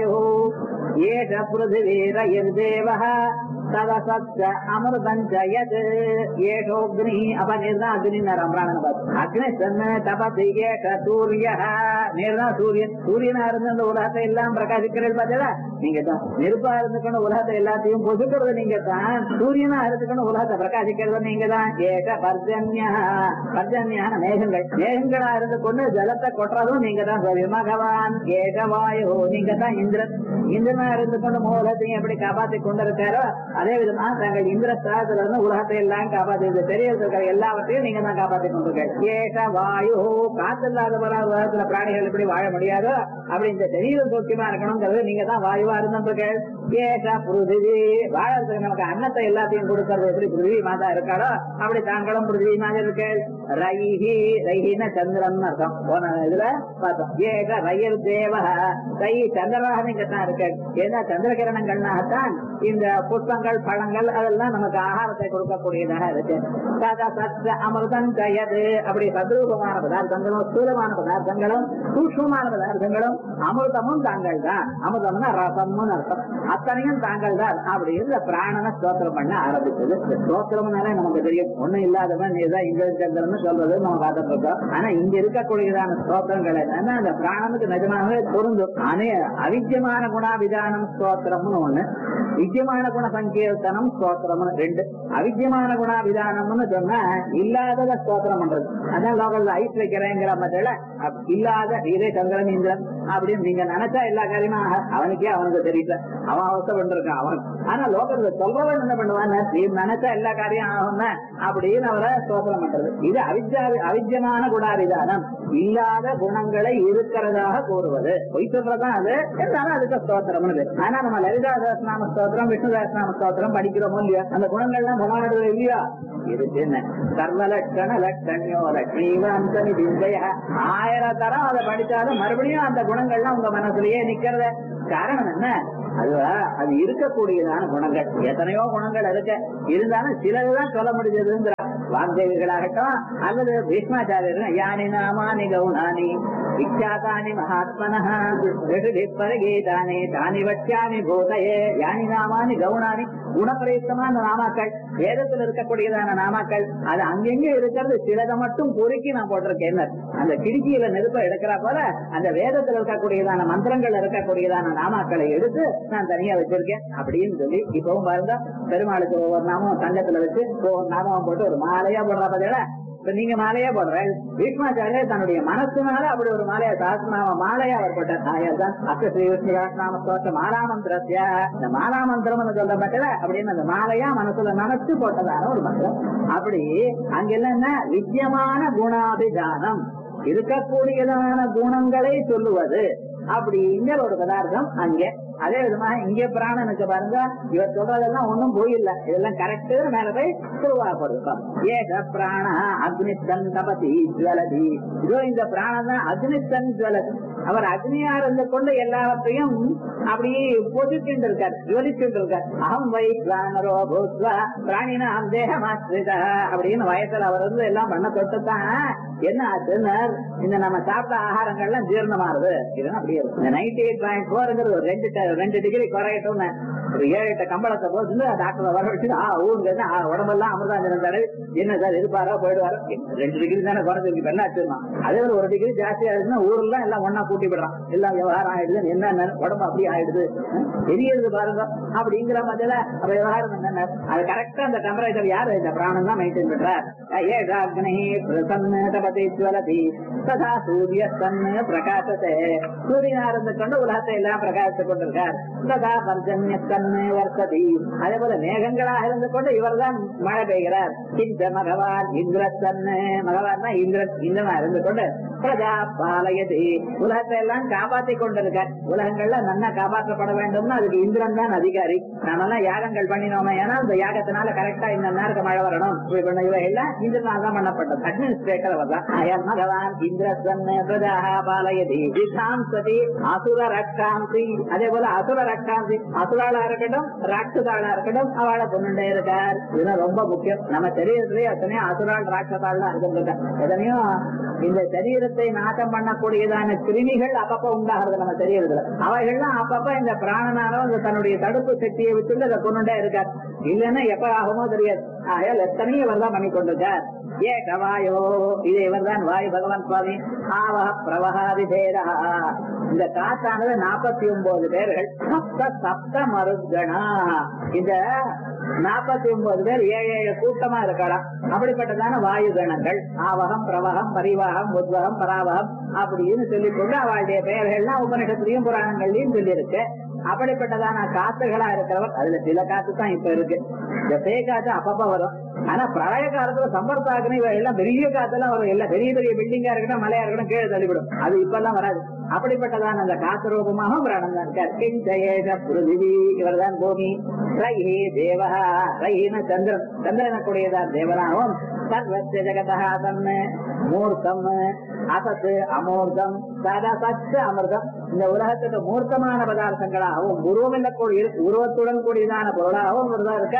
[SPEAKER 4] வாயுः ஏஷ பிருथिवीरयर्देवः ததசச்ச அமிர்தஞ்ச யத் ஏஷோக்னி அப்ப நீர்தான் அக்னி பிராணன அக்னி சொன்ன தபதி ஏஷ சூரிய நீர்தான் சூரியன் சூரியனா இருந்து அந்த உலகத்தை எல்லாம் பிரகாசிக்கிறது பார்த்தா நீங்க தான் நெருப்பா இருந்துக்கணும் உலகத்தை எல்லாத்தையும் பொசுக்கிறது நீங்க தான் சூரியனா இருந்துக்கணும் உலகத்தை பிரகாசிக்கிறது நீங்க தான் ஏஷ பர்ஜன்யா பர்ஜன்யான மேகங்கள் மேகங்களா இருந்து கொண்டு ஜலத்தை கொட்டுறதும் நீங்க தான் விமகவான் ஏஷ வாயு நீங்க தான் இந்திரன் இந்திரனா இருந்து கொண்டு மூலத்தையும் எப்படி காப்பாத்தி கொண்டிருக்காரோ அதே விதமா தங்கள் இந்திர ஸ்தானத்துல இருந்து உலகத்தை எல்லாம் காப்பாத்தி இது தெரியறது இருக்கிற எல்லாவற்றையும் நீங்க தான் காப்பாத்தி கொண்டிருக்க ஏஷ வாயு காத்து இல்லாத போல உலகத்துல பிராணிகள் எப்படி வாழ முடியாதோ அப்படி இந்த சரீரம் சௌக்கியமா இருக்கணுங்கிறது நீங்க தான் வாயுவா இருந்திருக்க ஏஷ புருதிவி வாழறதுக்கு நமக்கு அன்னத்தை எல்லாத்தையும் கொடுக்கறது எப்படி புருதி மாதா இருக்காளோ அப்படி தாங்களும் புருதி மாதிரி இருக்கு ரைஹி ரைஹின சந்திரன் அர்த்தம் போன இதுல பார்த்தோம் ஏக ரயில் தேவ ரை சந்திரனாக நீங்க தான் இருக்க ஏன்னா சந்திர கிரணங்கள்னாகத்தான் இந்த புஷ்பங்கள் பழங்கள் அதெல்லாம் நமக்கு ஆகாரத்தை கொடுக்கக்கூடியதாக இருக்கு சத சத்த அமிர்தம் கயது அப்படி சதுரூபமான பதார்த்தங்களும் ஸ்தூலமான பதார்த்தங்களும் சூக்ஷ்மமான பதார்த்தங்களும் அமிர்தமும் தாங்கள் தான் அமிர்தம்னா ரசம்னு அர்த்தம் அத்தனையும் தாங்கள் தான் அப்படின்னு இந்த பிராணனை ஸ்தோத்திரம் பண்ண ஆரம்பிச்சது இந்த ஸ்தோத்திரம்னாலே நமக்கு தெரியும் ஒண்ணும் இல்லாதவன் நீதான் இங்க சந்திரன் சொல்றது நம்ம பார்த்துட்டு இருக்கோம் ஆனா இங்க இருக்கக்கூடியதான ஸ்தோத்திரங்கள் என்னன்னா அந்த பிராணனுக்கு நிஜமாகவே பொருந்தும் ஆனே அவித்தியமான குணாபிதானம் ஸ்தோத்திரம்னு ஒண்ணு வித்தியமான குண சங்கீர்த்தனம் ஸ்தோத்திரம்னு ரெண்டு அவித்தியமான குணாபிதானம்னு சொன்னா இல்லாதத ஸ்தோத்திரம் பண்றது அதான் லோகல்ல ஐஸ் வைக்கிறேங்கிற மத்தியில அப்- இல்லாத இதே சந்திரன் இந்திரன் அப்படின்னு நீங்க நினைச்சா எல்லா காரியமும் ஆக- அவனுக்கே அவனுக்கு தெரியல அவன் அவஸ்தை பண்ணிருக்கான் அவன் ஆனா லோகத்துல சொல்றவன் என்ன பண்ணுவான் நீ நினைச்சா எல்லா காரியம் ஆகும்னா அப்படின்னு அவரை ஸ்தோத்திரம் பண்றது இது அவித்யா அவித்தியமான குணாபிதானம் இல்லாத குணங்களை இருக்கிறதாக கூறுவது பொய் சொல்றதுதான் அது இருந்தாலும் அதுக்கு ஸ்தோத்திரம்னு பேரு. ஆனா நம்ம லலிதா சகஸ்நாம ஸ்தோத்திரம் விஷ்ணு சகஸ்நாம ஸ்தோத்திரம் படிக்கிறோமோ இல்லையோ அந்த குணங்கள்லாம் பகவானுடைய இல்லையா இருக்குன்னு சர்வலட்சண லட்சணியோ லட்சுமிவாந்தனி திந்தைய ஆயிரம் தரம் அதை படிச்சாலும் மறுபடியும் அந்த குணங்கள்லாம் உங்க மனசுலயே நிக்கிறத காரணம் என்ன அது அது இருக்கக்கூடியதான குணங்கள் எத்தனையோ குணங்கள் இருக்கு இருந்தாலும் சிலதுதான் சொல்ல முடிஞ்சதுங்கிற வாக்தேவிகளாகட்டும் அல்லது பீஷ்மாச்சாரியர்கள் யானி நாமானி கவுனானி விக்யாதானி மகாத்மனः பரகீதானி தானி வச்சாமி பூதயே யானி நாமானி கவுனானி குணப்பிரயுக்தமான நாமாக்கள் வேதத்தில் இருக்கக்கூடியதான நாமாக்கள் அது அங்கெங்க இருக்கிறது சிலதை மட்டும் பொறுக்கி நான் போட்டிருக்கேன் அந்த கிடுக்கியில நெருப்ப எடுக்கிற போல அந்த வேதத்தில் இருக்கக்கூடியதான மந்திரங்கள் இருக்கக்கூடியதான நாமாக்களை எடுத்து நான் தனியா வச்சிருக்கேன் அப்படின்னு சொல்லி இப்பவும் பாருங்க பெருமாளுக்கு ஒவ்வொரு நாமம் தங்கத்துல வச்சு ஒவ்வொரு நாமம் போட்டு ஒரு மாலையா போடுற பதில இப்ப நீங்க மாலையா போடுற பீஷ்மாச்சாரியர் தன்னுடைய மனசுனால அப்படி ஒரு மாலையா சாஸ்திரநாம மாலையா அவர் போட்டார் ஆயாதான் அக்க ஸ்ரீ விஷ்ணு சாஸ்திரநாம ஸ்தோத்திர மாலாமந்திரஸ்ய இந்த மாலாமந்திரம் சொல்ற பட்சல அப்படின்னு அந்த மாலையா மனசுல நினைச்சு போட்டதான ஒரு மந்திரம் அப்படி அங்கெல்லாம் என்ன வித்தியமான குணாபிதானம் இருக்கக்கூடியதான குணங்களை சொல்லுவது அப்படிங்கிற ஒரு பதார்த்தம் அங்கே அதே விதமா இங்க பிராணனுக்கு பாருங்க இவர் சொல்றதெல்லாம் ஒண்ணும் போயில்ல இதெல்லாம் கரெக்ட் மேல போய் திருவாப்படுத்தோம் ஏக பிராண அக்னிஸ்தன் தபதி ஜுவலதி இதோ இந்த பிராணன் தான் அக்னிஸ்தன் ஜுவலதி அவர் அக்னியா இருந்து கொண்டு எல்லாவற்றையும் அப்படியே பொதுக்கிட்டு இருக்கார் ஜுவலிச்சுட்டு இருக்கார் அகம் வை பிராணரோ பூத்வா பிராணினாம் தேகமாஸ்ரித அப்படின்னு வயசுல அவர் வந்து எல்லாம் பண்ண தொட்டுத்தான் என்ன ஆச்சுன்னு இந்த நம்ம சாப்பிட்ட ஆகாரங்கள்லாம் ஜீரணமாறுது இதுதான் அப்படியே இருக்கு. இந்த நைன்டி எயிட் பாயிண்ட் போருங்கிறது ஒரு ரெண்டு ட- ரெண்டு டிகிரி குறையட்டும்னு ஒரு ஏழு எட்டு கம்பளத்தை போட்டு டாக்டர் வர வச்சு ஆ ஊருங்க ஆ உடம்பெல்லாம் அமிர்தாஞ்சனம் தடவை என்ன சார் இருப்பாரோ போயிடுவாரோ ரெண்டு டிகிரி தானே குறைஞ்சிருக்கு இப்ப என்ன ஆச்சுன்னா அதே ஒரு ஒரு டிகிரி ஜாஸ்தி ஆயிடுச்சுன்னா ஊர்ல எல்லாம் ஒன்னா கூட்டி விடுறான் எல்லாம் விவகாரம் ஆயிடுது என்ன உடம்பு அப்படியே ஆயிடுது ஹம், தெரியறது பாருங்க அப்படிங்கிற மத்தியில அப்ப விவகாரம் என்னென்ன அது கரெக்டா அந்த டெம்பரேச்சர் யாரு இந்த பிராணம் தான் மெயின்டைன் பண்றார் ஏகாக்னி பிரசன்ன தபதி ஜுவலதி ததா சூரிய சன்னு பிரகாசத்தை சூரியனா இருந்து கொண்டு உலகத்தை எல்லாம் பிரகாசித்துக் கொண்டிருக்கார் ததா பர்ஜன்ய சன்னு வர்த்ததி அதே போல மேகங்களாக இருந்து கொண்டு இவர்தான் மழை பெய்கிறார் இந்த மகவான் இந்திர சன்னு மகவான் தான் இந்திர இந்திரனா இருந்து கொண்டு பிரஜா பாலயதி உலகத்தை எல்லாம் காப்பாற்றிக் கொண்டிருக்கார் உலகங்கள்ல நன்னா காப்பாற்றப்பட வேண்டும்னு அதுக்கு இந்திரன் தான் அதிகாரி நாமெல்லாம் யாகங்கள் பண்ணினோமே ஏன்னா அந்த யாகத்தினால கரெக்டா இந்த நேரத்துக்கு மழை வரணும் இப்படி பண்ண இவை எல்லாம் இந்திரனால் தான் பண்ணப்பட்டது அட்மினிஸ்ட்ரேட்டர் அவர் தான் அயம் பகவான் இந்திரசன் பிரஜா பாலயதி விதாம் சதி அசுர ரக்ஷாந்தி அதே போல அசுர ரக்ஷாந்தி அசுராளா இருக்கட்டும் ராட்சதாளா இருக்கட்டும் அவளை கொண்டுட்டே இருக்கார் இதுதான் ரொம்ப முக்கியம் நம்ம சரீரத்திலேயே எத்தனையோ அசுராள் ராட்சதாள்லாம் இருக்கின்றன எத்தனையோ இந்த சரீரத்தை நாட்டம் பண்ணக்கூடியதான கிருமிகள் அப்பப்ப உண்டாகிறது நம்ம சரீரத்துல அவைகள்லாம் அப்பப்ப இந்த பிராணனாலும் இந்த தன்னுடைய தடுப்பு சக்தியை விட்டு அதை கொண்டுட்டே இருக்கார் இல்லைன்னா எப்ப ஆகுமோ தெரியாது ஆகையால் எத்தனையும் இவர் தான் பண்ணி கொண்டிருக்கார் ஏக வாயோ இது இவர் தான் வாயு பகவான் சுவாமி ஆவக பிரவகாதி பேரா இந்த காத்தானது நாற்பத்தி ஒன்பது பேர்கள் சப்த சப்த மருத்கணா இந்த நாற்பத்தி ஒன்பது பேர் ஏழு ஏழு கூட்டமா இருக்கலாம் அப்படிப்பட்டதான வாயு கணங்கள் ஆவகம் பிரவகம் பரிவாகம் உத்வகம் பராவகம் அப்படின்னு சொல்லிக்கொண்டு அவளுடைய பெயர்கள்லாம் உபனிஷத்துலயும் புராணங்கள்லயும் சொல்லியிருக்கு அப்படிப்பட்டதான காத்துகளா இருக்கிறவர் அதுல சில காத்து தான் இப்ப இருக்கு இந்த பேய் காத்து அப்பப்ப வரும் ஆனா பிரளய காலத்துல சம்பர்த்தாக்குன்னு இவ எல்லாம் பெரிய காத்தெல்லாம் வரும் எல்லாம் பெரிய பெரிய பில்டிங்கா இருக்கட்டும் மலையா இருக்கட்டும் கீழே தள்ளிவிடும் அது இப்ப எல்லாம் வராது அப்படிப்பட்டதான அந்த காத்து ரூபமாக பிராணம் தான் இருக்கார் கிஞ்சேஷ பிருதிவி இவர் தான் பூமி ரஹி தேவா ரஹின சந்திரன் சந்திரன கூடியதான் தேவனாகவும் சர்வத்த ஜெகதா தன்னு மூர்த்தம் அசத்து அமூர்த்தம் சதா சச்ச அமிர்தம் இந்த உலகத்துக்கு மூர்த்தமான பதார்த்தங்களாகவும் உருவமில்ல கூடிய உருவத்துடன் கூடியதான பொருளாகவும் இவர்தான் இருக்கார்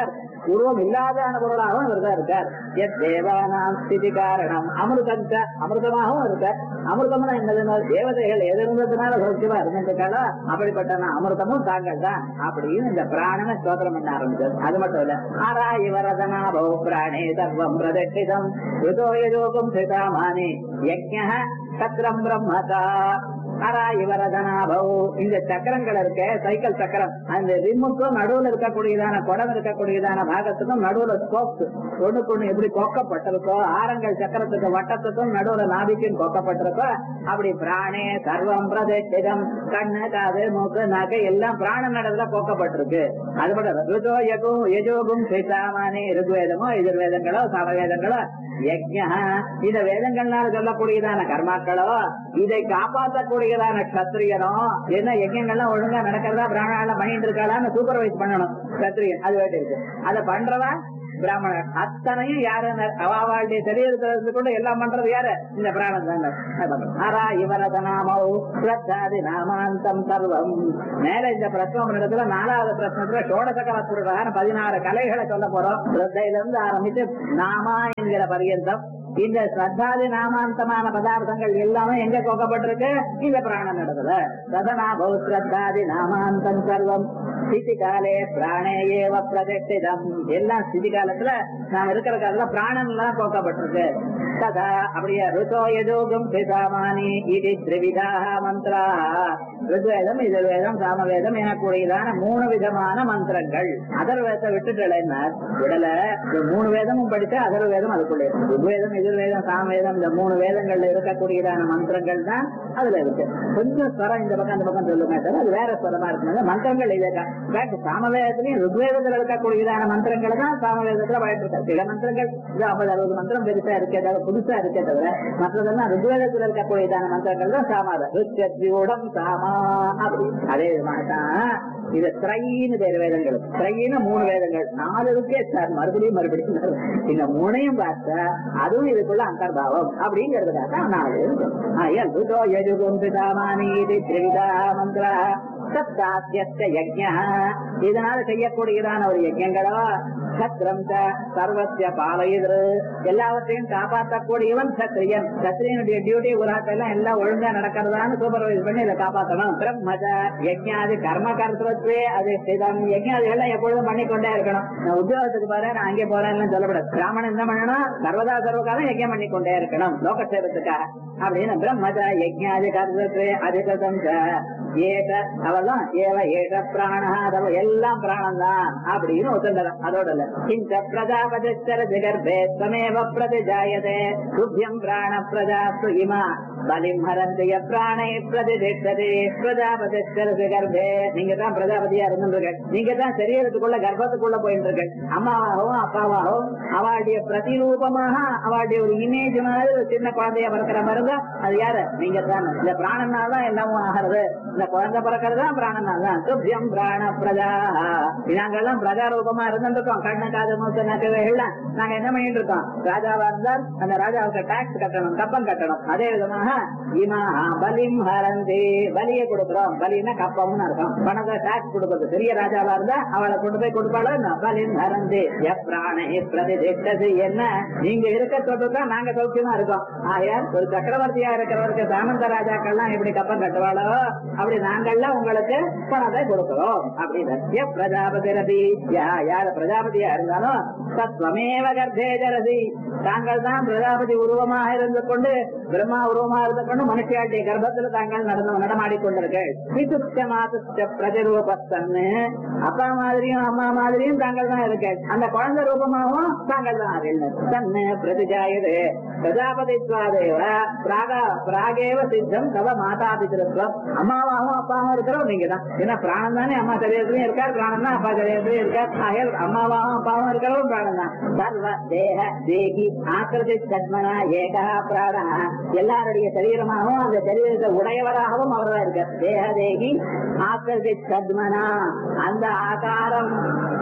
[SPEAKER 4] உருவம் இல்லாத பொருளாகவும் இவர் தான் இருக்கார் எத் தேவானாம் ஸ்திதி காரணம் அமிர்தம் ச அமிர்தமாகவும் இருக்கார் அமிர்தம்னா என்னதுன்னா தேவதைகள் எது இருந்ததுனால சௌக்கியமா இருந்திருக்காளோ அப்படிப்பட்ட நான் அமிர்தமும் தாங்கள் தான் அப்படின்னு இந்த பிராணனை ஸ்தோத்திரம் பண்ண ஆரம்பிச்சது அது மட்டும் இல்ல ஆராய் வரதனா பௌ பிராணே சர்வம் பிரதட்சிதம் ருதோ யஜோகம் சிதாமானி யஜ்ஞ சத்ரம் பிரம்மதா அரா இவரதனாபவ் இந்த சக்கரங்கள் இருக்க சைக்கிள் சக்கரம் அந்த ரிம்முக்கும் நடுவுல இருக்கக்கூடியதான குடம் இருக்கக்கூடியதான பாகத்துக்கும் நடுவுல ஸ்கோப்ஸ் ஒண்ணுக்கு ஒண்ணு எப்படி கொக்கப்பட்டிருக்கோ ஆரங்கள் சக்கரத்துக்கு வட்டத்துக்கும் நடுவுல நாபிக்கும் கொக்கப்பட்டிருக்கோ அப்படி பிராணே சர்வம் பிரதேசிதம் கண்ணு காது மூக்கு நாக்கு எல்லாம் பிராண நடத்துல கொக்கப்பட்டிருக்கு அது மட்டும் ருஜோ யகும் யஜோகும் சைதாமானி ருக்வேதமோ எதிர்வேதங்களோ சமவேதங்களோ யஜ்ஞா இந்த வேதங்கள்னால சொல்லக்கூடியதான கர்மாக்களோ இதை காப்பாற்றக்கூடியதான கத்திரியனோ என்ன யஜ்யங்கள்லாம் ஒழுங்கா நடக்கிறதா பிராமணால பண்ணிட்டு இருக்காளான்னு சூப்பர்வைஸ் பண்ணணும் கத்திரியன் அது வேண்டி இருக்கு அதை பண்றதா பிராமணர் அத்தனையும் யாரு அவாவாளுடைய சரீரத்துல இருந்து கொண்டு எல்லாம் பண்றது யாரு இந்த பிராணன் தாங்க ஆரா இவரத நாமோ ஸ்ரத்தாதி நாமாந்தம் சர்வம் மேல இந்த பிரச்சனை இடத்துல நாலாவது பிரச்சனத்துல சோடசகர பதினாறு கலைகளை சொல்ல போறோம் ஸ்ரத்தையில இருந்து ஆரம்பிச்சு நாமா என்கிற பரியந்தம் இந்த ஸ்ரத்தாதி நாமாந்தமான பதார்த்தங்கள் எல்லாமே எங்க கோக்கப்பட்டிருக்கு இந்த பிராணன் இடத்துல சதனா பௌஸ்ரத்தாதி நாமாந்தம் சர்வம் ஸ்திதி காலே பிராணே ஏவ பிரதிஷ்டிதம் எல்லாம் ஸ்திதி காலத்துல நாம இருக்கிற காலத்துல பிராணன் எல்லாம் கோக்கப்பட்டிருக்கு ததா அப்படியே ருதோ யஜோகம் பிதாமானி இது திரிவிதா மந்திரா ருத்வேதம் எதிர்வேதம் சாமவேதம் எனக்கூடியதான மூணு விதமான மந்திரங்கள் அதர்வேதத்தை விட்டுட்டு விடல இந்த மூணு வேதமும் படிச்சா அதர்வேதம் அதுக்குள்ளே இருக்கு. ருக்வேதம் எதிர்வேதம் சாமவேதம் இந்த மூணு வேதங்கள்ல இருக்கக்கூடியதான மந்திரங்கள் தான் அதுல இருக்கு கொஞ்சம் ஸ்வரம் இந்த பக்கம் அந்த பக்கம் சொல்லுங்க சார் அது வேற ஸ்வரமா இருக்கு மந்திரங்கள் இதுதான் fact, சாமவேதத்திலையும் ருக்வேதத்துல இருக்கக்கூடியதான மந்திரங்கள் தான் சாமவேதத்துல பயன்படுத்த சில மந்திரங்கள் இது ஐம்பது அறுபது மந்திரம் பெருசா இருக்கே தவிர புதுசா இருக்கே தவிர மற்றதெல்லாம் ருக்வேதத்துல இருக்கக்கூடியதான மந்திரங்கள் தான் சாமாத ருச்சூடம் சாமா அப்படி அதே விதமாக தான் இது திரைன்னு பேர் வேதங்கள் திரைன்னு மூணு வேதங்கள் நாலு இருக்கே சார் மறுபடியும் மறுபடியும் வரும். இந்த மூணையும் பார்த்தா அதுவும் இதுக்குள்ள அந்தர்பாவம் அப்படிங்கிறதுக்காக தான் நாலு இருக்கும் ஆயல் ருதோ யஜுகும் பிதாமானி இது திரிவிதா மந்திரா சப்தாத்தியஸ்த யஜ்ஞா இதனால செய்யக்கூடியதான ஒரு யஜ்யங்களோ சத்ரம் ச சர்வசிய பாலயுது எல்லாவற்றையும் காப்பாற்றக்கூடியவன் சத்திரியன் சத்திரியனுடைய டியூட்டி உராட்டெல்லாம் எல்லாம் ஒழுங்கா நடக்கிறதான்னு சூப்பர்வைஸ் பண்ணி இதை காப்பாற்றணும் பிரம்மஜ யஜ்ஞாதி கர்ம கர்த்தத்வே அது செய்தான் யஜ்ஞாதிகள் எப்பொழுதும் பண்ணிக்கொண்டே இருக்கணும் நான் உத்தியோகத்துக்கு போறேன் நான் அங்கே போறேன்னு சொல்லப்படாது பிராமணன் என்ன பண்ணணும் சர்வதா சர்வகாலம் யஜ்ஞம் பண்ணிக்கொண்டே இருக்கணும் லோகசேவத்துக்காக அப்படின்னு பிரம்மஜ யஜ்ஞாதி கர்த்தத்வே அதிகதம் ச ஏக அவதான் ஏவ ஏக பிராணா அதவ எல்லாம் பிராணம் தான் அப்படின்னு ஒத்துண்டதான் அதோட இல்ல இந்த பிரஜாபதிச்சர ஜெகர்பே சமேவ பிரதிஜாயதே துப்பியம் பிராண பிரஜா சுகிமா பலிம் ஹரந்திய பிராணை பிரதிதிஷ்டதே பிரஜாபதிச்சர ஜெகர்பே நீங்க தான் பிரஜாபதியா இருந்துருக்க நீங்க தான் சரீரத்துக்குள்ள கர்ப்பத்துக்குள்ள போயிட்டு இருக்க அம்மாவாகவும் அப்பாவாகவும் அவளுடைய பிரதிரூபமாக அவளுடைய ஒரு இமேஜ் மாதிரி ஒரு சின்ன குழந்தைய பிறக்கிற மாதிரி தான் அது யாரு நீங்க தான் இந்த பிராணனால் தான் எல்லாமும் ஆகிறது இந்த குழந்தை பிறக்கிறது தான் பிராணனால் தான் துப்பியம் பிராண பிரஜா நாங்கெல்லாம் பிரஜா ரூபமா இருந்துருக்கோம் கண்ணு காது மூத்த நக்கவைகள்லாம் நாங்க என்ன பண்ணிட்டு இருக்கோம் ராஜாவா இருந்தால் அந்த ராஜாவுக்கு டாக்ஸ் கட்டணும் கப்பம் கட்டணும் அதே விதமாக இமா பலிம் ஹரந்தி பலியை கொடுக்கிறோம் பலின்னா கப்பம்னு அர்த்தம் பணத்தை டாக்ஸ் கொடுக்கறது பெரிய ராஜாவா இருந்தா அவளை கொண்டு போய் கொடுப்பாளோ பலிம் ஹரந்தி எப்ராணை பிரதிஷ்டது என்ன நீங்க இருக்க தொட்டுதான் நாங்க சௌக்கியமா இருக்கோம் ஆயா ஒரு சக்கரவர்த்தியா இருக்கிறவருக்கு சாமந்த ராஜாக்கள்லாம் எப்படி கப்பம் கட்டுவாளோ அப்படி நாங்கள்லாம் உங்களுக்கு பணத்தை கொடுக்கிறோம் அப்படின்னு எப் பிரஜாபதி ரதி யா- யார் பிரஜாபதியா இருந்தாலும் தத்வமேவ கர்ப்பே ஜரதி தாங்கள் தான் பிரஜாபதி உருவமாக இருந்து கொண்டு பிரம்மா உருவமாக இருந்து கொண்டு மனுஷியாட்டிய கர்ப்பத்தில் தாங்கள் நடந்து நடமாடி கொண்டிருக்கள் பிதுச்ச மாதுச்ச பிரஜரூபத்தன்னு அப்பா மாதிரியும் அம்மா மாதிரியும் தாங்கள் தான் இருக்க அந்த குழந்தை ரூபமாகவும் தாங்கள் தான் அறிஞர் தன்னு பிரதிஜாயது பிரஜாபதித்வாதேவ பிராகா பிராகேவ சித்தம் தவ மாதா பித்திருத்வம் அம்மாவாகவும் அப்பாவும் இருக்கிறோம் நீங்க தான் ஏன்னா பிராணம் தானே அம்மா சரீரத்திலையும் இருக்கார் பிராணம் தான் அப்பா சரீரத்திலையும் இருக்கார் ஆகையால் அம்மாவாகவும் அப்பாவும் இருக்கிறவரும் பிராணம் தான் சர்வ தேக தேகி ஆக்கிருதி சத்மனா ஏகா பிராண எல்லாருடைய சரீரமாகவும் அந்த சரீரத்தை உடையவராகவும் அவர் தான் இருக்கார் தேக தேகி ஆக்கிருதி சத்மனா அந்த ஆகாரம்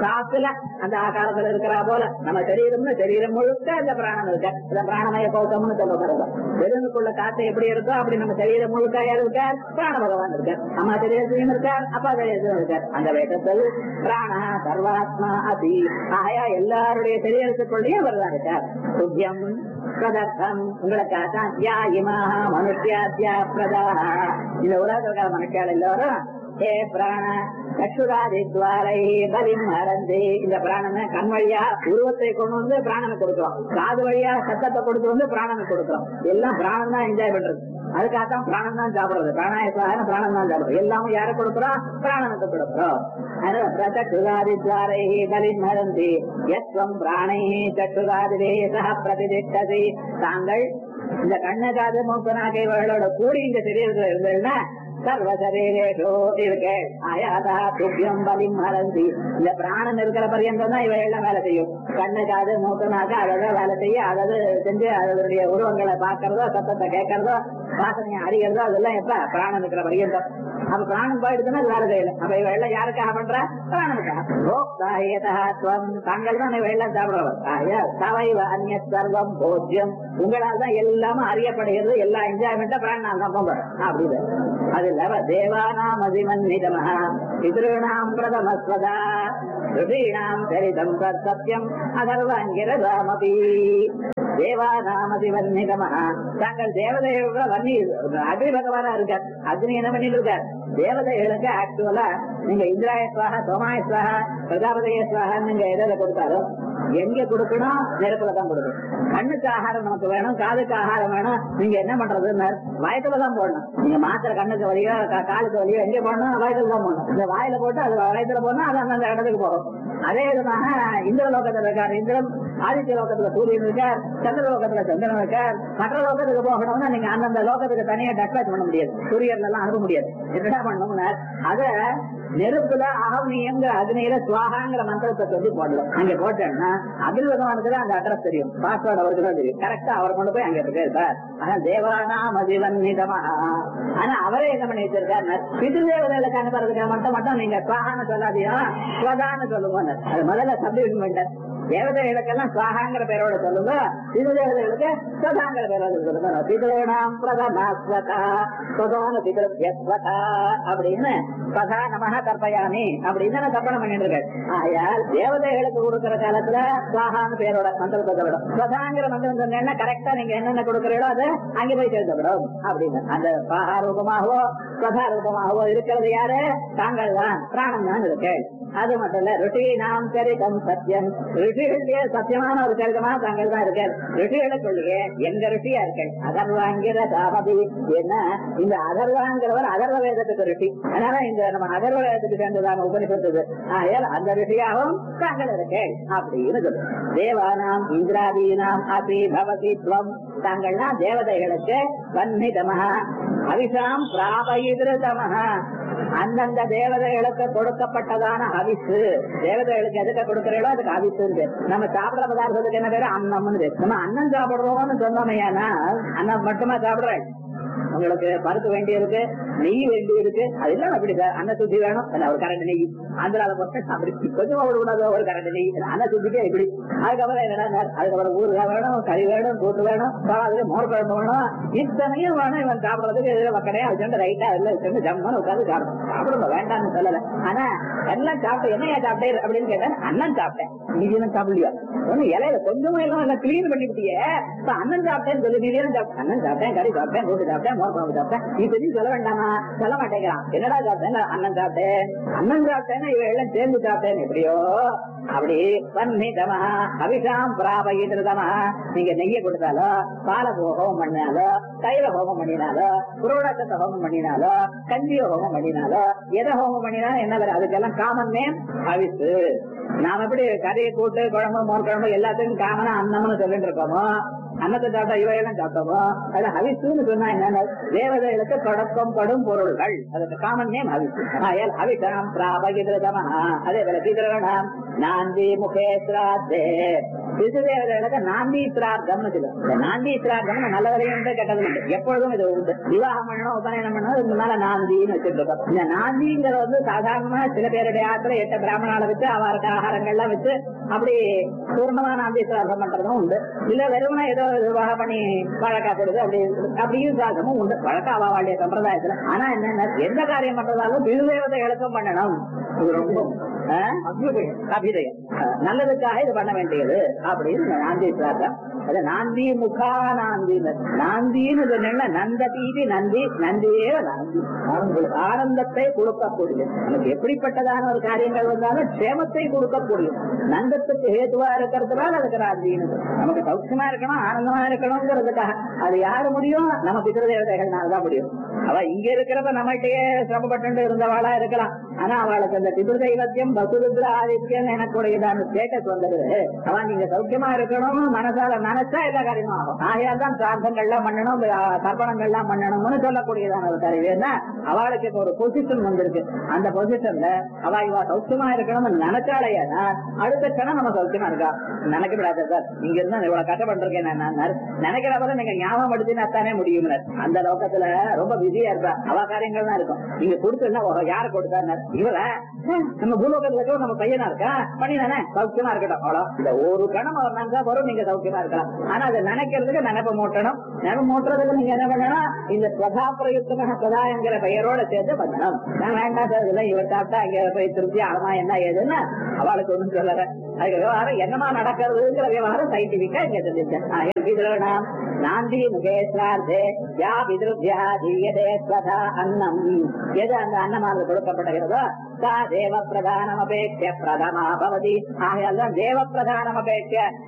[SPEAKER 4] காத்துல அந்த ஆகாரத்துல இருக்கிறா போல நம்ம சரீரம்னு சரீரம் முழுக்க அந்த பிராணம் இருக்க அந்த பிராணமய கோஷம்னு சொல்லப்படுறது வெறுமைக்குள்ள காத்து எப்படி இருக்கோ அப்படி நம்ம சரீரம் முழுக்க யார் இருக்கார் பிராண பகவான் இருக்கார் அம்மா சரீரத்திலையும் இருக்கார் அப்பா சரீரத்திலும் இருக்கார் அந்த வேட்டத்தில் பிராண சர்வாத்மா அதி ஆயா எல்லாருடைய சரீரத்துக்குள்ளேயும் அவர் தான் இருக்கார் சுத்தியம் பிரதர்த்தம் உங்களுக்காக தியாகிமா மனுஷியாத்யா பிரதா இந்த உலகத்தில் இருக்கிற மனுஷியால் எல்லாரும் ஹே பிராண சக்ஷுராதி துவாரை பலிம் மறந்து இந்த பிராணனை கண் வழியா உருவத்தை கொண்டு வந்து பிராணனை கொடுக்கிறோம் காது வழியா சத்தத்தை கொடுத்து வந்து பிராணனை கொடுக்கிறோம் எல்லாம் பிராணம் தான் என்ஜாய் பண்றது அதுக்காகத்தான் பிராணம் தான் சாப்பிடுறது பிராணாயசாக பிராணம் தான் சாப்பிடுறது எல்லாமே யாரை கொடுக்கிறோம் பிராணனுக்கு கொடுக்கிறோம் சக்ஷுராதி துவாரை பலிம் மறந்து எத்வம் பிராணை சக்ஷுராதிரே சக பிரதிதிஷ்டதி தாங்கள் இந்த கண்ணு காது மூக்கு நாக்கை இவர்களோட கூடி இந்த சரீரத்துல இருந்ததுன்னா சர்வ சரீரேஷோ இருக்கு ஆயாதா துப்பியம் பலிம் மறந்தி இந்த பிராணன் இருக்கிற பரியந்தம் தான் இவள் எல்லாம் வேலை செய்யும் கண்ணு காது மூக்கு நாக்கு அதோட வேலை செய்ய அதாவது செஞ்சு அதனுடைய உருவங்களை பார்க்கறதோ சத்தத்தை கேட்கறதோ வாசனையை அறிகிறதோ அதெல்லாம் எப்ப பிராணன் இருக்கிற பரியந்தம் அப்ப பிராணம் போயிடுதுன்னா அது வேலை செய்யல அப்ப இவ எல்லாம் யாருக்காக பண்ற பிராணனுக்காக போக்தா ஏதா துவம் தாங்கள் தான் இவ எல்லாம் சாப்பிடுறவர் ஆயா சவைவ அந்நிய சர்வம் போஜ்யம் உங்களால் தான் எல்லாமே அறியப்படுகிறது எல்லா என்ஜாய்மெண்ட்டா பிராணம் தான் பண்றோம் அப்படின்னு அது இல்லாம தேவானாம் அதிமன்னிதமஹ பிதॄணாம் பிரதமஸ்வதா ருஷீணாம் சரிதம் தத் சத்யம் அதர்வாங்கிரதாமபி தேவானாம் அதிவன்னிதமஹ தாங்கள் தேவதைகளோட வன்னி அக்னி பகவானா இருக்கார் அக்னி என்ன பண்ணிட்டு இருக்கார் தேவதைகளுக்கு ஆக்சுவலா நீங்க இந்திராய சுவாகா சோமாய சுவாகா பிரஜாபதிய சுவாகா நீங்க எதில் கொடுத்தாலும் எங்க கொடுக்கணும் நெருப்புல தான் கொடுக்கணும் கண்ணுக்கு ஆகாரம் நமக்கு வேணும் காதுக்கு ஆகாரம் வேணும் நீங்க என்ன பண்றதுன்னு வயத்துல தான் போடணும் நீங்க மாத்திரை கண்ணுக்கு வலியோ கா- காலுக்கு வலியோ எங்க போடணும் வயத்துல தான் போடணும் இந்த வாயில போட்டு அது வயத்துல போனா அது அந்தந்த இடத்துக்கு போகும் அதே விதமாக இந்திர லோகத்துல இருக்கார் இந்திரன் ஆதித்ய லோகத்துல சூரியன் இருக்கார் சந்திர லோகத்துல சந்திரன் இருக்கார் மற்ற லோகத்துக்கு போகணும்னா நீங்க அந்தந்த லோகத்துக்கு தனியா டக்ளாச் பண்ண முடியாது சூரியன்ல எல்லாம் அனுப்ப முடியாது என்ன பண்ணணும்னா அத நெருப்புல அகவனியங்கிற அக்னியில சுவாகாங்கிற மந்திரத்தை சொல்லி போடலாம் அங்க போட்டேன்னா அகில் பகவானுக்கு தான் அந்த அட்ரஸ் தெரியும் பாஸ்வேர்டு அவருக்கு தான் தெரியும் கரெக்டா அவர் கொண்டு போய் அங்க இருக்கு சார் ஆனா தேவானாம் அதிவன்னிதமா ஆனா அவரே என்ன பண்ணி வச்சிருக்காரு பிது தேவதைகளுக்கு அனுப்புறதுக்கு மட்டும் மட்டும் நீங்க சுவாகான்னு சொல்லாதீங்க ஸ்வதான்னு சொல்லுங்க அது முதல்ல சப்டிவிஷன் பண்ணிட்டேன் தேவதைகளுக்கெல்லாம் சுவாகாங்கிற பேரோட சொல்லுங்க பிது தேவதைகளுக்கு ஸ்வதாங்கிற பேரோட சொல்லுங்க பிதॄணாம் பிரதமாஸ்வதா ஸ்வதான பிதృభ్యஸ்வதா அப்படின்னு ஸ்வதா நமஹ கற்பயாமி அப்படின்னு நான் கற்பனை பண்ணிட்டு இருக்கேன் ஆயால் தேவதைகளுக்கு கொடுக்கிற காலத்துல சுவாகான்னு பேரோட மந்திரத்தை சொல்லணும் ஸ்வதாங்கிற மந்திரம் சொன்னேன்னா கரெக்டா நீங்க என்னென்ன கொடுக்கறீங்களோ அது அங்க போய் சேர்க்கப்படும் அப்படின்னு அந்த பாகா ரூபமாகவோ ஸ்வதா ரூபமாகவோ இருக்கிறது யாரு தாங்கள் தான் பிராணம் தான் இருக்கு அது மட்டும் இல்ல ருஷி நாம் சரிதம் சத்தியம் ரிஷிகளுடைய சத்தியமான ஒரு சரிதமா தாங்கள் தான் இருக்கார் ரிஷிகளுக்குள்ளேயே எங்க ரிஷியா இருக்கேன் அதர்வாங்கிற தாமதி என்ன இந்த அதர்வாங்கிறவர் அதர்வ வேதத்துக்கு ரிஷி அதனால இந்த நம்ம அதர்வ வேதத்துக்கு சேர்ந்ததான உபனிஷத்துக்கு ஆகையால் அந்த ரிஷியாகவும் தாங்கள் இருக்கேன் அப்படின்னு சொல்லு தேவானாம் இந்திராதீனாம் அபி பவதி துவம் தாங்கள்னா தேவதைகளுக்கு வன்னிதமஹ அவிஷாம் பிராபயிதிருதமஹ அந்தந்த தேவதைகளுக்கு கொடுக்கப்பட்டதான அவிசு தேவதைகளுக்கு எதுக்கு கொடுக்கறீங்களோ அதுக்கு அவிசு நம்ம சாப்பிடுற பதார்த்தத்துக்கு என்ன பேரு அன்னம்னு பேரு. நம்ம அன்னம் சாப்பிடுறோம்னு சொன்னோமையானா அன்னம் மட்டுமா சாப்பிடுறேன் உங்களுக்கு பருப்பு வேண்டி இருக்கு நெய் வேண்டி இருக்கு அதெல்லாம் அப்படி சார் அன்ன சுத்தி வேணும் என்ன ஒரு கரண்ட் நெய் ஆந்திரால போட்டு அப்படி கொஞ்சமா விடக்கூடாது ஒரு கரண்ட் நெய் அன்ன சுத்திக்கே இப்படி அதுக்கப்புறம் என்னடா அதுக்கப்புறம் ஊறுகாய் வேணும் கறி வேணும் கூட்டு வேணும் அதுக்கு மோர் குழம்பு வேணும் இத்தனையும் வேணும் இவன் சாப்பிடுறதுக்கு இதுல மக்களே வச்சுட்டு ரைட்டா இல்ல வச்சுட்டு ஜம்முன்னு உட்காந்து சாப்பிடும் சாப்பிடுங்க வேண்டாம்னு சொல்லல ஆனா எல்லாம் சாப்பிட்டு என்னையா சாப்பிட்டேன் அப்படின்னு கேட்டேன் அண்ணன் சாப்பிட்டேன் நீ என்ன சாப்பிடலையா ஒண்ணு இலையில கொஞ்சமா எல்லாம் எல்லாம் கிளீன் பண்ணிவிட்டியே இப்ப அண்ணன் சாப்பிட்டேன்னு சொல்லி நீ என்ன சாப்பிட்ட அண்ணன் சாப்பிட்டேன் கறி சாப்பிட்டேன் கூட்டு சாப்பிட்டேன் மோர் குழம்பு சாப்பிட்டேன் நீ பெரிய சொல்ல வேண்டாமா சொல்ல மாட்டேங்கிறான் என்னடா சாப்பிட்டேன் அண்ணன் சாப்பிட்டேன் அண்ணன் சாப்பிட்டேன்னா இவ எல்லாம் சேர்ந்து சாப்பிட்டேன் எப்படியோ அப்படி பன்னிதமா அபிஷாம் பிராபகிதமா நீங்க நெய்ய கொடுத்தாலோ பால ஹோமம் பண்ணினாலோ தைல ஹோமம் பண்ணினாலோ புரோடக்கத்தை ஹோமம் பண்ணினாலோ கஞ்சிய ஹோமம் பண்ணினாலோ எதை ஹோமம் பண்ணினாலும் என்ன வரும் அதுக்கெல்லாம் காமன் நேம் அவிசு நாம எப்படி கறி கூட்டு குழம்பு மோர் குழம்பு எல்லாத்துக்கும் காமனா அன்னம்னு சொல்லிட்டு இருக்கோமோ அன்னத்தை சாப்பிட்டா இவையெல்லாம் சாப்பிட்டோமோ அது அவிசுன்னு சொன்னா என்ன தேவதைகளுக்கு தொடக்கம் படும் பொருள்கள் அதுக்கு காமன் நேம் அவிசு ஆயால் அவிஷாம் பிராபகிதமா அதே போல பிதரணாம் நாந்தி முகே சிராத்தே பிசுதேவதைகளுக்கு நாந்தி சிரார்த்தம்னு சொல்லுவோம் இந்த நாந்தி சிரார்த்தம் நல்லவரையும் உண்டு கெட்டதும் உண்டு எப்பொழுதும் இது உண்டு விவாகம் பண்ணணும் உபநயனம் பண்ணணும் இதுக்கு மேல நாந்தின்னு வச்சிருக்கோம் இந்த நாந்திங்கிறது வந்து சாதாரணமா சில பேருடைய ஆத்துல எட்ட பிராமணால வச்சு அவருக்கு ஆகாரங்கள்லாம் வச்சு அப்படி பூர்ணமா நாந்தி சிரார்த்தம் பண்றதும் உண்டு இல்ல வெறுமனா ஏதோ விவாகம் பண்ணி வழக்கா போடுது அப்படி அப்படியும் சாதமும் உண்டு வழக்கா அவளுடைய சம்பிரதாயத்துல ஆனா என்ன எந்த காரியம் பண்றதாலும் பிதுதேவதை எழுக்கம் பண்ணணும் இது ரொம்ப ஆ? அபிதயம் ஆ, நல்லதுக்காக இது பண்ண வேண்டியது அப்படின்னு இந்த நாந்தி சிரார்த்தம் அது நாந்தி முகா நாந்தி நாந்தின்னு சொன்னா நந்த தீபி நந்தி நந்தியே நாந்தி உங்களுக்கு ஆனந்தத்தை கொடுக்கக்கூடியது நமக்கு எப்படிப்பட்டதான ஒரு காரியங்கள் வந்தாலும் க்ஷேமத்தை கொடுக்கக்கூடியது நந்தத்துக்கு ஹேதுவா இருக்கிறதுனால அதுக்கு நாந்தின்னு சொல்றோம். நமக்கு சௌக்கியமா இருக்கணும் ஆனந்தமா இருக்கணுங்கிறதுக்காக அது யாரு முடியும் நம்ம பித்திருதேவதைகள்னால தான் முடியும் அவ இங்க இருக்கிறப்ப நம்மகிட்டயே சிரமப்பட்டு இருந்தவாளா இருக்கலாம் ஆனா அவளுக்கு அந்த பிதிருதெய்வத்தியம் பசுருத்ர ஆதித்யம் எனக்குடையதான ஸ்டேட்டஸ் வந்தது அவ நீங்க சௌக்கியமா இருக்கணும் மனசால நினைச்சா எல்லா காரியமும் ஆகும் ஆகையால் தான் பிரார்த்தங்கள்லாம் பண்ணணும் அஹ் தர்ப்பணங்கள்லாம் பண்ணணும்னு சொல்லக்கூடியதான ஒரு கருவி என்ன அவளுக்கு இப்ப ஒரு பொசிஷன் வந்திருக்கு அந்த பொசிஷன்ல அவ இவ சௌக்கியமா இருக்கணும்னு நினைச்சாலேனா அடுத்த கணம் நம்ம சௌக்கியமா இருக்கா நினைக்கப்படாது சார் இங்க இருந்தா இவ்வளவு கஷ்டப்பட்டிருக்கேன் நான் நினைக்கிறப்ப நீங்க ஞாபகம் படுத்தினா தானே முடியும் அந்த லோகத்துல ரொம்ப பிஸியா இருப்பா அவ காரியங்கள் தான் இருக்கும் நீங்க கொடுத்தா யாரு கொடுத்தாரு இவள ஹம், நம்ம பூலோகத்துல இருக்க நம்ம பையனா இருக்கா பண்ணி தானே சௌக்கியமா இருக்கட்டும் அவ்வளோ இந்த ஒரு கணம் அவர் நினைச்சா வரும் நீங்க சௌக்கியமா இருக்கலாம் ஆனா அதை நினைக்கிறதுக்கு நினைப்ப மூட்டணும் நினைப்ப மூட்டுறதுக்கு நீங்க என்ன பண்ணணும் இந்த பிரதா பிரயுக்தமாக பிரதா என்கிற பெயரோட சேர்த்து பண்ணணும் நான் வேண்டாம் சார் இதெல்லாம் இவர் சாப்பிட்டா அங்க போய் திருப்தி ஆகமா என்ன ஏதுன்னா அவளுக்கு ஒண்ணும் சொல்லல அதுக்கு விவகாரம் என்னமா நடக்கிறதுங்கிற விவகாரம் சயின்டிபிக்கா இங்க தெரிஞ்சிருக்கேன் இதுல நாம் நாந்தி முகேஸ்வரார்த்தே யா பிதிருத்யா தீயதே ஸ்வதா அன்னம் எது அந்த அன்னமானது கொடுக்கப்படுகிறதோ சா தேவ பிரதானம் அபேட்ச பிரதமா பவதி ஆகையால் தான் தேவ பிரதானம் அபேட்ச